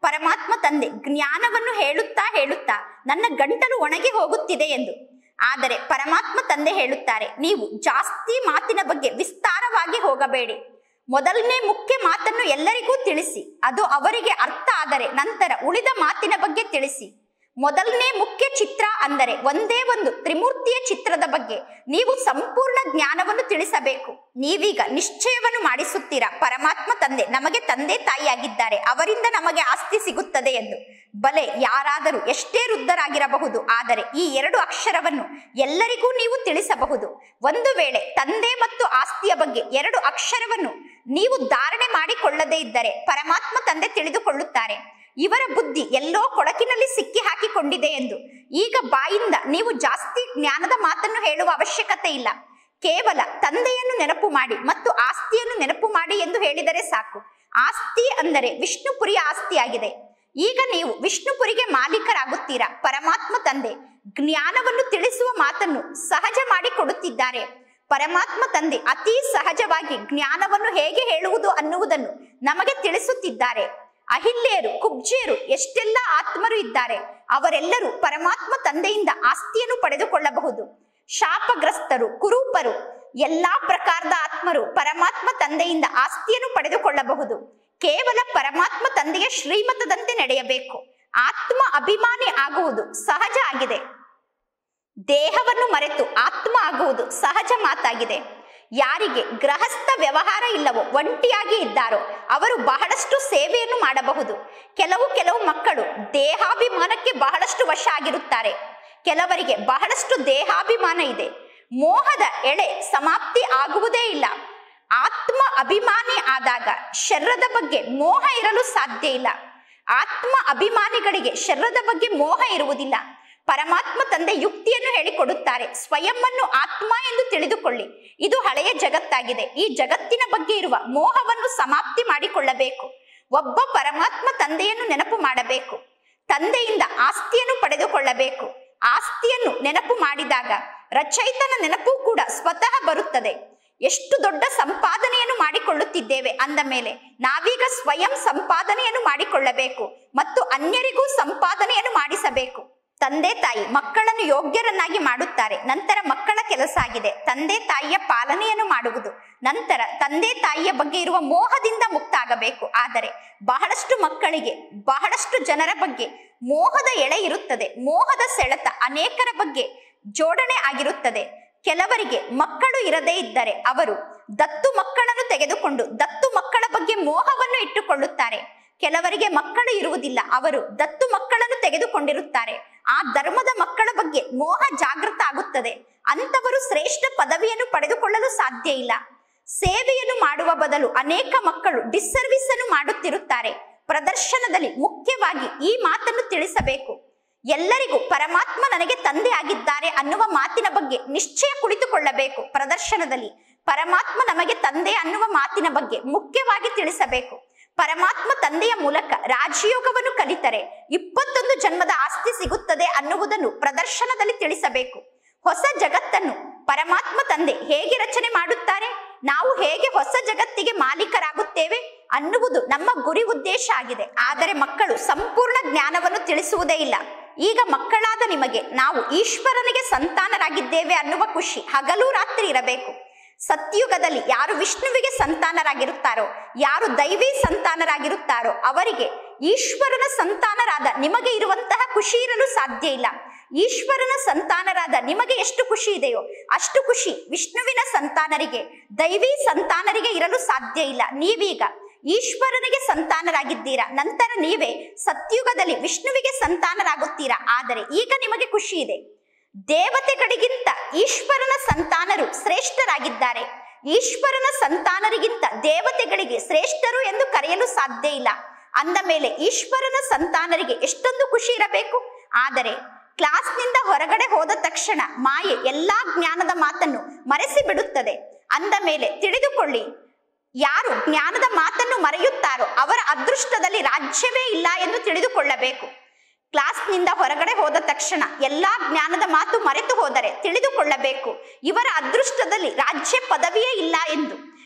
ಪರಮಾತ್ಮ ತಂದೆ ಜ್ಞಾನವನ್ನು ಹೇಳುತ್ತಾ ಹೇಳುತ್ತಾ ನನ್ನ ಗಂಟಲು ಒಣಗಿ ಹೋಗುತ್ತಿದೆ ಎಂದು ಆದರೆ ಪರಮಾತ್ಮ ತಂದೆ ಹೇಳುತ್ತಾರೆ ನೀವು ಜಾಸ್ತಿ ಮಾತಿನ ಬಗ್ಗೆ ವಿಸ್ತಾರವಾಗಿ ಹೋಗಬೇಡಿ ಮೊದಲನೇ ಮುಖ್ಯ ಮಾತನ್ನು ಎಲ್ಲರಿಗೂ ತಿಳಿಸಿ ಅದು ಅವರಿಗೆ ಅರ್ಥ ಆದರೆ ನಂತರ ಉಳಿದ ಮಾತಿನ ಬಗ್ಗೆ ತಿಳಿಸಿ ಮೊದಲನೇ ಮುಖ್ಯ ಚಿತ್ರ ಅಂದರೆ ಒಂದೇ ಒಂದು ತ್ರಿಮೂರ್ತಿಯ ಚಿತ್ರದ ಬಗ್ಗೆ ನೀವು ಸಂಪೂರ್ಣ ಜ್ಞಾನವನ್ನು ತಿಳಿಸಬೇಕು ನೀವೀಗ ನಿಶ್ಚಯವನ್ನು ಮಾಡಿಸುತ್ತೀರಾ ಪರಮಾತ್ಮ ತಂದೆ ನಮಗೆ ತಂದೆ ತಾಯಿಯಾಗಿದ್ದಾರೆ ಅವರಿಂದ ನಮಗೆ ಆಸ್ತಿ ಸಿಗುತ್ತದೆ ಎಂದು ಬಲೆ ಯಾರಾದರೂ ಎಷ್ಟೇ ವೃದ್ಧರಾಗಿರಬಹುದು ಆದರೆ ಈ ಎರಡು ಅಕ್ಷರವನ್ನು ಎಲ್ಲರಿಗೂ ನೀವು ತಿಳಿಸಬಹುದು ಒಂದು ವೇಳೆ ತಂದೆ ಮತ್ತು ಆಸ್ತಿಯ ಬಗ್ಗೆ ಎರಡು ಅಕ್ಷರವನ್ನು ನೀವು ಧಾರಣೆ ಮಾಡಿಕೊಳ್ಳದೇ ಇದ್ದರೆ ಪರಮಾತ್ಮ ತಂದೆ ತಿಳಿದುಕೊಳ್ಳುತ್ತಾರೆ ಇವರ ಬುದ್ಧಿ ಎಲ್ಲೋ ಕೊಳಕಿನಲ್ಲಿ ಸಿಕ್ಕಿ ಹಾಕಿಕೊಂಡಿದೆ ಎಂದು ಈಗ ಬಾಯಿಂದ ನೀವು ಜಾಸ್ತಿ ಜ್ಞಾನದ ಮಾತನ್ನು ಹೇಳುವ ಅವಶ್ಯಕತೆ ಇಲ್ಲ ಕೇವಲ ತಂದೆಯನ್ನು ನೆನಪು ಮಾಡಿ ಮತ್ತು ಆಸ್ತಿಯನ್ನು ನೆನಪು ಮಾಡಿ ಎಂದು ಹೇಳಿದರೆ ಸಾಕು ಆಸ್ತಿ ಅಂದರೆ ವಿಷ್ಣುಪುರಿಯ ಆಸ್ತಿಯಾಗಿದೆ ಈಗ ನೀವು ವಿಷ್ಣುಪುರಿಗೆ ಮಾಲೀಕರಾಗುತ್ತೀರಾ ಪರಮಾತ್ಮ ತಂದೆ ಜ್ಞಾನವನ್ನು ತಿಳಿಸುವ ಮಾತನ್ನು ಸಹಜ ಮಾಡಿ ಕೊಡುತ್ತಿದ್ದಾರೆ ಪರಮಾತ್ಮ ತಂದೆ ಅತಿ ಸಹಜವಾಗಿ ಜ್ಞಾನವನ್ನು ಹೇಗೆ ಹೇಳುವುದು ಅನ್ನುವುದನ್ನು ನಮಗೆ ತಿಳಿಸುತ್ತಿದ್ದಾರೆ ಅಹಿಲ್ಯರು ಕುಬ್ಜಿಯರು ಎಷ್ಟೆಲ್ಲ ಆತ್ಮರು ಇದ್ದಾರೆ ಅವರೆಲ್ಲರೂ ಪರಮಾತ್ಮ ತಂದೆಯಿಂದ ಆಸ್ತಿಯನ್ನು ಪಡೆದುಕೊಳ್ಳಬಹುದು ಶಾಪಗ್ರಸ್ತರು ಕುರೂಪರು ಎಲ್ಲಾ ಪ್ರಕಾರದ ಆತ್ಮರು ಪರಮಾತ್ಮ ತಂದೆಯಿಂದ ಆಸ್ತಿಯನ್ನು ಪಡೆದುಕೊಳ್ಳಬಹುದು ಕೇವಲ ಪರಮಾತ್ಮ ತಂದೆಯ ಶ್ರೀಮತದಂತೆ ನಡೆಯಬೇಕು ಆತ್ಮ ಅಭಿಮಾನಿ ಆಗುವುದು ಸಹಜ ಆಗಿದೆ ದೇಹವನ್ನು ಮರೆತು ಆತ್ಮ ಆಗುವುದು ಸಹಜ ಮಾತಾಗಿದೆ ಯಾರಿಗೆ ಗೃಹಸ್ಥ ವ್ಯವಹಾರ ಇಲ್ಲವೋ ಒಂಟಿಯಾಗಿ ಇದ್ದಾರೋ ಅವರು ಬಹಳಷ್ಟು ಸೇವೆಯನ್ನು ಮಾಡಬಹುದು ಕೆಲವು ಕೆಲವು ಮಕ್ಕಳು ದೇಹಾಭಿಮಾನಕ್ಕೆ ಬಹಳಷ್ಟು ವಶ ಆಗಿರುತ್ತಾರೆ ಕೆಲವರಿಗೆ ಬಹಳಷ್ಟು ದೇಹಾಭಿಮಾನ ಇದೆ ಮೋಹದ ಎಳೆ ಸಮಾಪ್ತಿ ಆಗುವುದೇ ಇಲ್ಲ ಆತ್ಮ ಅಭಿಮಾನಿ ಆದಾಗ ಶರೀರದ ಬಗ್ಗೆ ಮೋಹ ಇರಲು ಸಾಧ್ಯ ಇಲ್ಲ ಆತ್ಮ ಅಭಿಮಾನಿಗಳಿಗೆ ಶರೀರದ ಬಗ್ಗೆ ಮೋಹ ಇರುವುದಿಲ್ಲ ಪರಮಾತ್ಮ ತಂದೆ ಯುಕ್ತಿಯನ್ನು ಹೇಳಿಕೊಡುತ್ತಾರೆ ಸ್ವಯಂವನ್ನು ಆತ್ಮ ಎಂದು ತಿಳಿದುಕೊಳ್ಳಿ ಇದು ಹಳೆಯ ಜಗತ್ತಾಗಿದೆ ಈ ಜಗತ್ತಿನ ಬಗ್ಗೆ ಇರುವ ಮೋಹವನ್ನು ಸಮಾಪ್ತಿ ಮಾಡಿಕೊಳ್ಳಬೇಕು ಒಬ್ಬ ಪರಮಾತ್ಮ ತಂದೆಯನ್ನು ನೆನಪು ಮಾಡಬೇಕು ತಂದೆಯಿಂದ ಆಸ್ತಿಯನ್ನು ಪಡೆದುಕೊಳ್ಳಬೇಕು ಆಸ್ತಿಯನ್ನು ನೆನಪು ಮಾಡಿದಾಗ ರಚಯಿತನ ನೆನಪು ಕೂಡ ಸ್ವತಃ ಬರುತ್ತದೆ ಎಷ್ಟು ದೊಡ್ಡ ಸಂಪಾದನೆಯನ್ನು ಮಾಡಿಕೊಳ್ಳುತ್ತಿದ್ದೇವೆ ಅಂದ ಮೇಲೆ ನಾವೀಗ ಸ್ವಯಂ ಸಂಪಾದನೆಯನ್ನು ಮಾಡಿಕೊಳ್ಳಬೇಕು ಮತ್ತು ಅನ್ಯರಿಗೂ ಸಂಪಾದನೆಯನ್ನು ಮಾಡಿಸಬೇಕು ತಂದೆ ತಾಯಿ ಮಕ್ಕಳನ್ನು ಯೋಗ್ಯರನ್ನಾಗಿ ಮಾಡುತ್ತಾರೆ ನಂತರ ಮಕ್ಕಳ ಕೆಲಸ ಆಗಿದೆ ತಂದೆ ತಾಯಿಯ ಪಾಲನೆಯನ್ನು ಮಾಡುವುದು ನಂತರ ತಂದೆ ತಾಯಿಯ ಬಗ್ಗೆ ಇರುವ ಮೋಹದಿಂದ ಮುಕ್ತ ಆಗಬೇಕು ಆದರೆ ಬಹಳಷ್ಟು ಮಕ್ಕಳಿಗೆ ಬಹಳಷ್ಟು ಜನರ ಬಗ್ಗೆ ಮೋಹದ ಎಳೆ ಇರುತ್ತದೆ ಮೋಹದ ಸೆಳೆತ ಅನೇಕರ ಬಗ್ಗೆ ಜೋಡಣೆ ಆಗಿರುತ್ತದೆ ಕೆಲವರಿಗೆ ಮಕ್ಕಳು ಇರದೇ ಇದ್ದರೆ ಅವರು ದತ್ತು ಮಕ್ಕಳನ್ನು ತೆಗೆದುಕೊಂಡು ದತ್ತು ಮಕ್ಕಳ ಬಗ್ಗೆ ಮೋಹವನ್ನು ಇಟ್ಟುಕೊಳ್ಳುತ್ತಾರೆ ಕೆಲವರಿಗೆ ಮಕ್ಕಳು ಇರುವುದಿಲ್ಲ ಅವರು ದತ್ತು ಮಕ್ಕಳನ್ನು ತೆಗೆದುಕೊಂಡಿರುತ್ತಾರೆ ಆ ಧರ್ಮದ ಮಕ್ಕಳ ಬಗ್ಗೆ ಮೋಹ ಜಾಗೃತ ಆಗುತ್ತದೆ ಅಂತವರು ಶ್ರೇಷ್ಠ ಪದವಿಯನ್ನು ಪಡೆದುಕೊಳ್ಳಲು ಸಾಧ್ಯ ಇಲ್ಲ ಸೇವೆಯನ್ನು ಮಾಡುವ ಬದಲು ಅನೇಕ ಮಕ್ಕಳು ಡಿಸ್ಸರ್ವಿಸ್ ಅನ್ನು ಮಾಡುತ್ತಿರುತ್ತಾರೆ ಪ್ರದರ್ಶನದಲ್ಲಿ ಮುಖ್ಯವಾಗಿ ಈ ಮಾತನ್ನು ತಿಳಿಸಬೇಕು ಎಲ್ಲರಿಗೂ ಪರಮಾತ್ಮ ನನಗೆ ತಂದೆ ಆಗಿದ್ದಾರೆ ಅನ್ನುವ ಮಾತಿನ ಬಗ್ಗೆ ನಿಶ್ಚಯ ಕುಳಿತುಕೊಳ್ಳಬೇಕು ಪ್ರದರ್ಶನದಲ್ಲಿ ಪರಮಾತ್ಮ ನಮಗೆ ತಂದೆ ಅನ್ನುವ ಮಾತಿನ ಬಗ್ಗೆ ಮುಖ್ಯವಾಗಿ ತಿಳಿಸಬೇಕು ಪರಮಾತ್ಮ ತಂದೆಯ ಮೂಲಕ ರಾಜಯೋಗವನ್ನು ಕಲಿತರೆ ಇಪ್ಪತ್ತೊಂದು ಜನ್ಮದ ಆಸ್ತಿ ಸಿಗುತ್ತದೆ ಅನ್ನುವುದನ್ನು ಪ್ರದರ್ಶನದಲ್ಲಿ ತಿಳಿಸಬೇಕು ಹೊಸ ಜಗತ್ತನ್ನು ಪರಮಾತ್ಮ ತಂದೆ ಹೇಗೆ ರಚನೆ ಮಾಡುತ್ತಾರೆ ನಾವು ಹೇಗೆ ಹೊಸ ಜಗತ್ತಿಗೆ ಮಾಲೀಕರಾಗುತ್ತೇವೆ ಅನ್ನುವುದು ನಮ್ಮ ಗುರಿ ಉದ್ದೇಶ ಆಗಿದೆ ಆದರೆ ಮಕ್ಕಳು ಸಂಪೂರ್ಣ ಜ್ಞಾನವನ್ನು ತಿಳಿಸುವುದೇ ಇಲ್ಲ ಈಗ ಮಕ್ಕಳಾದ ನಿಮಗೆ ನಾವು ಈಶ್ವರನಿಗೆ ಸಂತಾನರಾಗಿದ್ದೇವೆ ಅನ್ನುವ ಖುಷಿ ಹಗಲು ರಾತ್ರಿ ಇರಬೇಕು ಸತ್ಯುಗದಲ್ಲಿ ಯಾರು ವಿಷ್ಣುವಿಗೆ ಸಂತಾನರಾಗಿರುತ್ತಾರೋ ಯಾರು ದೈವಿ ಸಂತಾನರಾಗಿರುತ್ತಾರೋ ಅವರಿಗೆ ಈಶ್ವರನ ಸಂತಾನರಾದ ನಿಮಗೆ ಇರುವಂತಹ ಖುಷಿ ಇರಲು ಸಾಧ್ಯ ಇಲ್ಲ ಈಶ್ವರನ ಸಂತಾನರಾದ ನಿಮಗೆ ಎಷ್ಟು ಖುಷಿ ಇದೆಯೋ ಅಷ್ಟು ಖುಷಿ ವಿಷ್ಣುವಿನ ಸಂತಾನರಿಗೆ ದೈವಿ ಸಂತಾನರಿಗೆ ಇರಲು ಸಾಧ್ಯ ಇಲ್ಲ ನೀವೀಗ ಈಶ್ವರನಿಗೆ ಸಂತಾನರಾಗಿದ್ದೀರಾ ನಂತರ ನೀವೇ ಸತ್ಯುಗದಲ್ಲಿ ವಿಷ್ಣುವಿಗೆ ಸಂತಾನರಾಗುತ್ತೀರಾ ಆದರೆ ಈಗ ನಿಮಗೆ ಖುಷಿ ಇದೆ ದೇವತೆಗಳಿಗಿಂತ ಈಶ್ವರನ ಸಂತಾನರು ಶ್ರೇಷ್ಠರಾಗಿದ್ದಾರೆ ಈಶ್ವರನ ಸಂತಾನರಿಗಿಂತ ದೇವತೆಗಳಿಗೆ ಶ್ರೇಷ್ಠರು ಎಂದು ಕರೆಯಲು ಸಾಧ್ಯ ಇಲ್ಲ ಅಂದ ಮೇಲೆ ಈಶ್ವರನ ಸಂತಾನರಿಗೆ ಎಷ್ಟೊಂದು ಖುಷಿ ಇರಬೇಕು ಆದರೆ ಕ್ಲಾಸ್ನಿಂದ ಹೊರಗಡೆ ಹೋದ ತಕ್ಷಣ ಮಾಯೆ ಎಲ್ಲಾ ಜ್ಞಾನದ ಮಾತನ್ನು ಮರೆಸಿ ಬಿಡುತ್ತದೆ ಅಂದ ಮೇಲೆ ತಿಳಿದುಕೊಳ್ಳಿ ಯಾರು ಜ್ಞಾನದ ಮಾತನ್ನು ಮರೆಯುತ್ತಾರೋ ಅವರ ಅದೃಷ್ಟದಲ್ಲಿ ರಾಜ್ಯವೇ ಇಲ್ಲ ಎಂದು ತಿಳಿದುಕೊಳ್ಳಬೇಕು ಕ್ಲಾಸ್ನಿಂದ ಹೊರಗಡೆ ಹೋದ ತಕ್ಷಣ ಎಲ್ಲಾ ಜ್ಞಾನದ ಮಾತು ಮರೆತು ಹೋದರೆ ತಿಳಿದುಕೊಳ್ಳಬೇಕು ಇವರ ಅದೃಷ್ಟದಲ್ಲಿ ರಾಜ್ಯ ಪದವಿಯೇ ಇಲ್ಲ ಎಂದು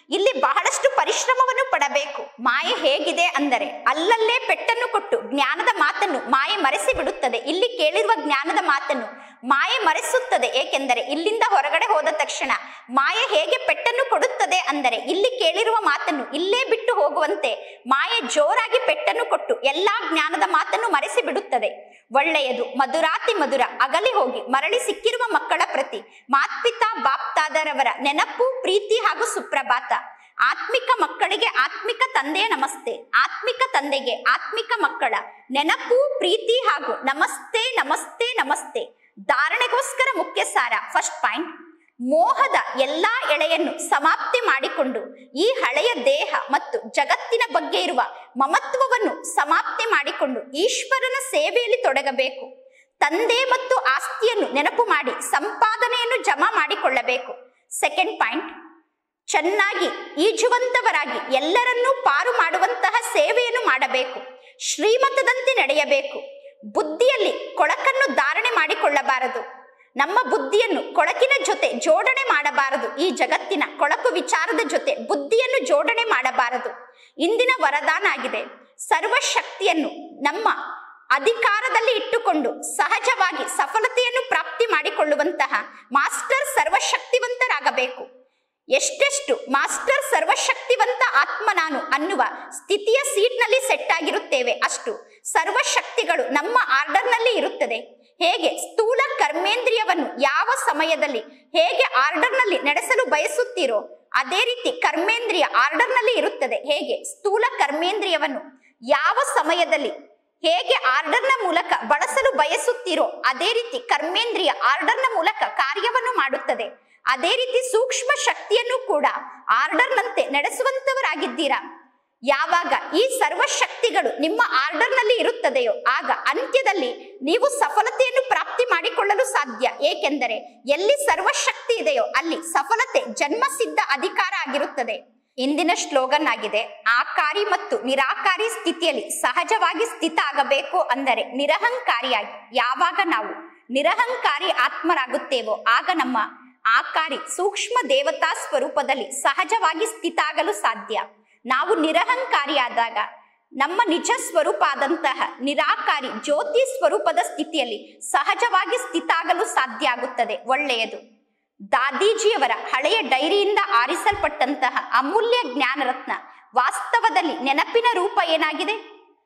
ಇಲ್ಲಿ ಬಹಳಷ್ಟು ಪರಿಶ್ರಮವನ್ನು ಪಡಬೇಕು ಮಾಯೆ ಹೇಗಿದೆ ಅಂದರೆ ಅಲ್ಲಲ್ಲೇ ಪೆಟ್ಟನ್ನು ಕೊಟ್ಟು ಜ್ಞಾನದ ಮಾತನ್ನು ಮಾಯೆ ಮರೆಸಿ ಬಿಡುತ್ತದೆ ಇಲ್ಲಿ ಕೇಳಿರುವ ಜ್ಞಾನದ ಮಾತನ್ನು ಮಾಯೆ ಮರೆಸುತ್ತದೆ ಏಕೆಂದರೆ ಇಲ್ಲಿಂದ ಹೊರಗಡೆ ಹೋದ ತಕ್ಷಣ ಮಾಯೆ ಹೇಗೆ ಪೆಟ್ಟನ್ನು ಕೊಡುತ್ತದೆ ಅಂದರೆ ಇಲ್ಲಿ ಕೇಳಿರುವ ಮಾತನ್ನು ಇಲ್ಲೇ ಬಿಟ್ಟು ಹೋಗುವಂತೆ ಮಾಯೆ ಜೋರಾಗಿ ಪೆಟ್ಟನ್ನು ಕೊಟ್ಟು ಎಲ್ಲಾ ಜ್ಞಾನದ ಮಾತನ್ನು ಮರೆಸಿ ಬಿಡುತ್ತದೆ ಒಳ್ಳೆಯದು ಮಧುರಾತಿ ಮಧುರ ಅಗಲಿ ಹೋಗಿ ಮರಳಿ ಸಿಕ್ಕಿರುವ ಮಕ್ಕಳ ಪ್ರತಿ ಮಾತ್ಪಿತಾ ಬಾಪ್ತಾದರವರ ನೆನಪು ಪ್ರೀತಿ ಹಾಗೂ ಸುಪ್ರಭಾತ ಆತ್ಮಿಕ ಮಕ್ಕಳಿಗೆ ಆತ್ಮಿಕ ತಂದೆಯ ನಮಸ್ತೆ ಆತ್ಮಿಕ ತಂದೆಗೆ ಆತ್ಮಿಕ ಮಕ್ಕಳ ನೆನಪು ಪ್ರೀತಿ ಹಾಗೂ ನಮಸ್ತೆ ನಮಸ್ತೆ ನಮಸ್ತೆ ಧಾರಣೆಗೋಸ್ಕರ ಮುಖ್ಯ ಸಾರ ಫಸ್ಟ್ ಪಾಯಿಂಟ್ ಮೋಹದ ಎಲ್ಲಾ ಎಳೆಯನ್ನು ಸಮಾಪ್ತಿ ಮಾಡಿಕೊಂಡು ಈ ಹಳೆಯ ದೇಹ ಮತ್ತು ಜಗತ್ತಿನ ಬಗ್ಗೆ ಇರುವ ಮಮತ್ವವನ್ನು ಸಮಾಪ್ತಿ ಮಾಡಿಕೊಂಡು ಈಶ್ವರನ ಸೇವೆಯಲ್ಲಿ ತೊಡಗಬೇಕು ತಂದೆ ಮತ್ತು ಆಸ್ತಿಯನ್ನು ನೆನಪು ಮಾಡಿ ಸಂಪಾದನೆಯನ್ನು ಜಮಾ ಮಾಡಿಕೊಳ್ಳಬೇಕು ಸೆಕೆಂಡ್ ಪಾಯಿಂಟ್ ಚೆನ್ನಾಗಿ ಈಜುವಂತವರಾಗಿ ಎಲ್ಲರನ್ನೂ ಪಾರು ಮಾಡುವಂತಹ ಸೇವೆಯನ್ನು ಮಾಡಬೇಕು ಶ್ರೀಮತದಂತೆ ನಡೆಯಬೇಕು ಬುದ್ಧಿಯಲ್ಲಿ ಕೊಳಕನ್ನು ಧಾರಣೆ ಮಾಡಿಕೊಳ್ಳಬಾರದು ನಮ್ಮ ಬುದ್ಧಿಯನ್ನು ಕೊಳಕಿನ ಜೊತೆ ಜೋಡಣೆ ಮಾಡಬಾರದು ಈ ಜಗತ್ತಿನ ಕೊಳಕು ವಿಚಾರದ ಜೊತೆ ಬುದ್ಧಿಯನ್ನು ಜೋಡಣೆ ಮಾಡಬಾರದು ಇಂದಿನ ವರದಾನ ಆಗಿದೆ ಸರ್ವಶಕ್ತಿಯನ್ನು ನಮ್ಮ ಅಧಿಕಾರದಲ್ಲಿ ಇಟ್ಟುಕೊಂಡು ಸಹಜವಾಗಿ ಸಫಲತೆಯನ್ನು ಪ್ರಾಪ್ತಿ ಮಾಡಿಕೊಳ್ಳುವಂತಹ ಮಾಸ್ಟರ್ ಸರ್ವಶಕ್ತಿವಂತರಾಗಬೇಕು ಎಷ್ಟೆಷ್ಟು ಮಾಸ್ಟರ್ ಸರ್ವಶಕ್ತಿವಂತ ಆತ್ಮ ನಾನು ಅನ್ನುವ ಸ್ಥಿತಿಯ ಸೀಟ್ನಲ್ಲಿ ಸೆಟ್ ಆಗಿರುತ್ತೇವೆ ಅಷ್ಟು ಸರ್ವಶಕ್ತಿಗಳು ನಮ್ಮ ಆರ್ಡರ್ನಲ್ಲಿ ಇರುತ್ತದೆ ಹೇಗೆ ಸ್ಥೂಲ ಕರ್ಮೇಂದ್ರಿಯವನ್ನು ಯಾವ ಸಮಯದಲ್ಲಿ ಹೇಗೆ ಆರ್ಡರ್ನಲ್ಲಿ ನಡೆಸಲು ಬಯಸುತ್ತೀರೋ ಅದೇ ರೀತಿ ಕರ್ಮೇಂದ್ರಿಯ ಆರ್ಡರ್ನಲ್ಲಿ ಇರುತ್ತದೆ ಹೇಗೆ ಸ್ಥೂಲ ಕರ್ಮೇಂದ್ರಿಯವನ್ನು ಯಾವ ಸಮಯದಲ್ಲಿ ಹೇಗೆ ಆರ್ಡರ್ನ ಮೂಲಕ ಬಳಸಲು ಬಯಸುತ್ತೀರೋ ಅದೇ ರೀತಿ ಕರ್ಮೇಂದ್ರಿಯ ಆರ್ಡರ್ನ ಮೂಲಕ ಕಾರ್ಯವನ್ನು ಮಾಡುತ್ತದೆ ಅದೇ ರೀತಿ ಸೂಕ್ಷ್ಮ ಶಕ್ತಿಯನ್ನು ಕೂಡ ಆರ್ಡರ್ನಂತೆ ನಡೆಸುವಂತವರಾಗಿದ್ದೀರಾ ಯಾವಾಗ ಈ ಸರ್ವಶಕ್ತಿಗಳು ನಿಮ್ಮ ಆರ್ಡರ್ನಲ್ಲಿ ಇರುತ್ತದೆಯೋ ಆಗ ಅಂತ್ಯದಲ್ಲಿ ನೀವು ಸಫಲತೆಯನ್ನು ಪ್ರಾಪ್ತಿ ಮಾಡಿಕೊಳ್ಳಲು ಸಾಧ್ಯ ಏಕೆಂದರೆ ಎಲ್ಲಿ ಸರ್ವಶಕ್ತಿ ಇದೆಯೋ ಅಲ್ಲಿ ಸಫಲತೆ ಜನ್ಮಸಿದ್ಧ ಅಧಿಕಾರ ಆಗಿರುತ್ತದೆ ಇಂದಿನ ಸ್ಲೋಗನ್ ಆಗಿದೆ ಆಕಾರಿ ಮತ್ತು ನಿರಾಕಾರಿ ಸ್ಥಿತಿಯಲ್ಲಿ ಸಹಜವಾಗಿ ಸ್ಥಿತ ಆಗಬೇಕು ಅಂದರೆ ನಿರಹಂಕಾರಿಯಾಗಿ ಯಾವಾಗ ನಾವು ನಿರಹಂಕಾರಿ ಆತ್ಮರಾಗುತ್ತೇವೋ ಆಗ ನಮ್ಮ ಆಕಾರಿ ಸೂಕ್ಷ್ಮ ದೇವತಾ ಸ್ವರೂಪದಲ್ಲಿ ಸಹಜವಾಗಿ ಸ್ಥಿತ ಆಗಲು ಸಾಧ್ಯ ನಾವು ನಿರಹಂಕಾರಿಯಾದಾಗ ನಮ್ಮ ನಿಜ ಸ್ವರೂಪ ಆದಂತಹ ನಿರಾಕಾರಿ ಜ್ಯೋತಿ ಸ್ವರೂಪದ ಸ್ಥಿತಿಯಲ್ಲಿ ಸಹಜವಾಗಿ ಸ್ಥಿತ ಆಗಲು ಸಾಧ್ಯ ಆಗುತ್ತದೆ ಒಳ್ಳೆಯದು ದಾದೀಜಿಯವರ ಹಳೆಯ ಡೈರಿಯಿಂದ ಆರಿಸಲ್ಪಟ್ಟಂತಹ ಅಮೂಲ್ಯ ಜ್ಞಾನರತ್ನ ವಾಸ್ತವದಲ್ಲಿ ನೆನಪಿನ ರೂಪ ಏನಾಗಿದೆ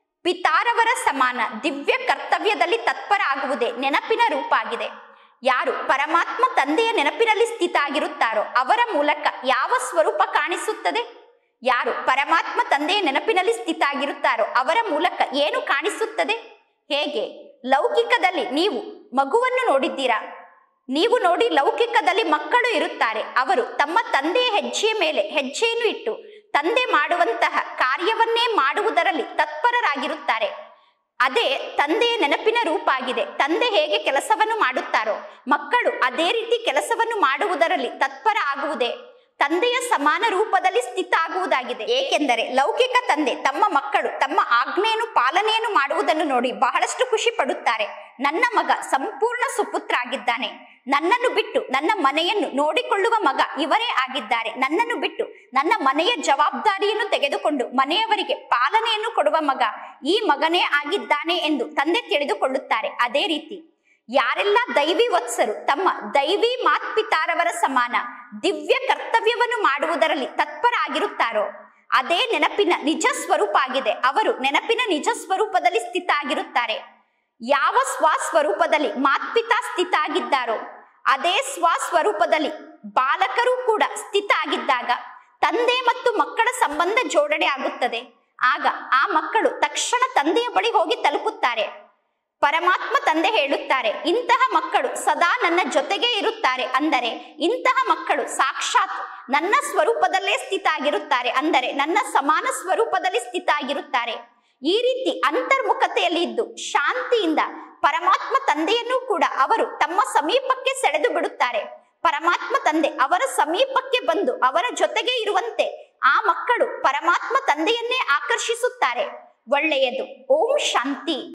ಪಿತಾರವರ ಸಮಾನ ದಿವ್ಯ ಕರ್ತವ್ಯದಲ್ಲಿ ತತ್ಪರ ಆಗುವುದೇ ನೆನಪಿನ ರೂಪ ಆಗಿದೆ ಯಾರು ಪರಮಾತ್ಮ ತಂದೆಯ ನೆನಪಿನಲ್ಲಿ ಸ್ಥಿತ ಆಗಿರುತ್ತಾರೋ ಅವರ ಮೂಲಕ ಯಾವ ಸ್ವರೂಪ ಕಾಣಿಸುತ್ತದೆ ಯಾರು ಪರಮಾತ್ಮ ತಂದೆಯ ನೆನಪಿನಲ್ಲಿ ಸ್ಥಿತ ಆಗಿರುತ್ತಾರೋ ಅವರ ಮೂಲಕ ಏನು ಕಾಣಿಸುತ್ತದೆ ಹೇಗೆ ಲೌಕಿಕದಲ್ಲಿ ನೀವು ಮಗುವನ್ನು ನೋಡಿದ್ದೀರಾ ನೀವು ನೋಡಿ ಲೌಕಿಕದಲ್ಲಿ ಮಕ್ಕಳು ಇರುತ್ತಾರೆ ಅವರು ತಮ್ಮ ತಂದೆಯ ಹೆಜ್ಜೆಯ ಮೇಲೆ ಹೆಜ್ಜೆಯನ್ನು ಇಟ್ಟು ತಂದೆ ಮಾಡುವಂತಹ ಕಾರ್ಯವನ್ನೇ ಮಾಡುವುದರಲ್ಲಿ ತತ್ಪರರಾಗಿರುತ್ತಾರೆ ಅದೇ ತಂದೆಯ ನೆನಪಿನ ರೂಪ ಆಗಿದೆ ತಂದೆ ಹೇಗೆ ಕೆಲಸವನ್ನು ಮಾಡುತ್ತಾರೋ ಮಕ್ಕಳು ಅದೇ ರೀತಿ ಕೆಲಸವನ್ನು ಮಾಡುವುದರಲ್ಲಿ ತತ್ಪರ ಆಗುವುದೇ ತಂದೆಯ ಸಮಾನ ರೂಪದಲ್ಲಿ ಸ್ಥಿತ ಆಗುವುದಾಗಿದೆ ಏಕೆಂದರೆ ಲೌಕಿಕ ತಂದೆ ತಮ್ಮ ಮಕ್ಕಳು ತಮ್ಮ ಆಜ್ಞೆಯನ್ನು ಪಾಲನೆಯನ್ನು ಮಾಡುವುದನ್ನು ನೋಡಿ ಬಹಳಷ್ಟು ಖುಷಿ ಪಡುತ್ತಾರೆ ನನ್ನ ಮಗ ಸಂಪೂರ್ಣ ಸುಪುತ್ರ ಆಗಿದ್ದಾನೆ ನನ್ನನ್ನು ಬಿಟ್ಟು ನನ್ನ ಮನೆಯನ್ನು ನೋಡಿಕೊಳ್ಳುವ ಮಗ ಇವರೇ ಆಗಿದ್ದಾರೆ ನನ್ನನ್ನು ಬಿಟ್ಟು ನನ್ನ ಮನೆಯ ಜವಾಬ್ದಾರಿಯನ್ನು ತೆಗೆದುಕೊಂಡು ಮನೆಯವರಿಗೆ ಪಾಲನೆಯನ್ನು ಕೊಡುವ ಮಗ ಈ ಮಗನೇ ಆಗಿದ್ದಾನೆ ಎಂದು ತಂದೆ ತಿಳಿದುಕೊಳ್ಳುತ್ತಾರೆ ಅದೇ ರೀತಿ ಯಾರೆಲ್ಲ ದೈವಿ ವತ್ಸರು ತಮ್ಮ ದೈವಿ ಮಾತ್ಪಿತಾರವರ ಸಮಾನ ದಿವ್ಯ ಕರ್ತವ್ಯವನ್ನು ಮಾಡುವುದರಲ್ಲಿ ತತ್ಪರ ಆಗಿರುತ್ತಾರೋ ಅದೇ ನೆನಪಿನ ನಿಜ ಸ್ವರೂಪ ಆಗಿದೆ ಅವರು ನೆನಪಿನ ನಿಜ ಸ್ವರೂಪದಲ್ಲಿ ಸ್ಥಿತ ಆಗಿರುತ್ತಾರೆ ಯಾವ ಸ್ವಸ್ವರೂಪದಲ್ಲಿ ಮಾತ್ಪಿತಾ ಸ್ಥಿತ ಆಗಿದ್ದಾರೋ ಅದೇ ಸ್ವಸ್ವರೂಪದಲ್ಲಿ ಬಾಲಕರು ಕೂಡ ಸ್ಥಿತ ಆಗಿದ್ದಾಗ ತಂದೆ ಮತ್ತು ಮಕ್ಕಳ ಸಂಬಂಧ ಜೋಡಣೆ ಆಗುತ್ತದೆ ಆಗ ಆ ಮಕ್ಕಳು ತಕ್ಷಣ ತಂದೆಯ ಬಳಿ ಹೋಗಿ ತಲುಪುತ್ತಾರೆ ಪರಮಾತ್ಮ ತಂದೆ ಹೇಳುತ್ತಾರೆ ಇಂತಹ ಮಕ್ಕಳು ಸದಾ ನನ್ನ ಜೊತೆಗೇ ಇರುತ್ತಾರೆ ಅಂದರೆ ಇಂತಹ ಮಕ್ಕಳು ಸಾಕ್ಷಾತ್ ನನ್ನ ಸ್ವರೂಪದಲ್ಲೇ ಸ್ಥಿತ ಆಗಿರುತ್ತಾರೆ ಅಂದರೆ ನನ್ನ ಸಮಾನ ಸ್ವರೂಪದಲ್ಲಿ ಸ್ಥಿತ ಆಗಿರುತ್ತಾರೆ ಈ ರೀತಿ ಅಂತರ್ಮುಖತೆಯಲ್ಲಿ ಇದ್ದು ಶಾಂತಿಯಿಂದ ಪರಮಾತ್ಮ ತಂದೆಯನ್ನು ಕೂಡ ಅವರು ತಮ್ಮ ಸಮೀಪಕ್ಕೆ ಸೆಳೆದು ಬಿಡುತ್ತಾರೆ ಪರಮಾತ್ಮ ತಂದೆ ಅವರ ಸಮೀಪಕ್ಕೆ ಬಂದು ಅವರ ಜೊತೆಗೆ ಇರುವಂತೆ ಆ ಮಕ್ಕಳು ಪರಮಾತ್ಮ ತಂದೆಯನ್ನೇ ಆಕರ್ಷಿಸುತ್ತಾರೆ ಒಳ್ಳೆಯದು ಓಂ ಶಾಂತಿ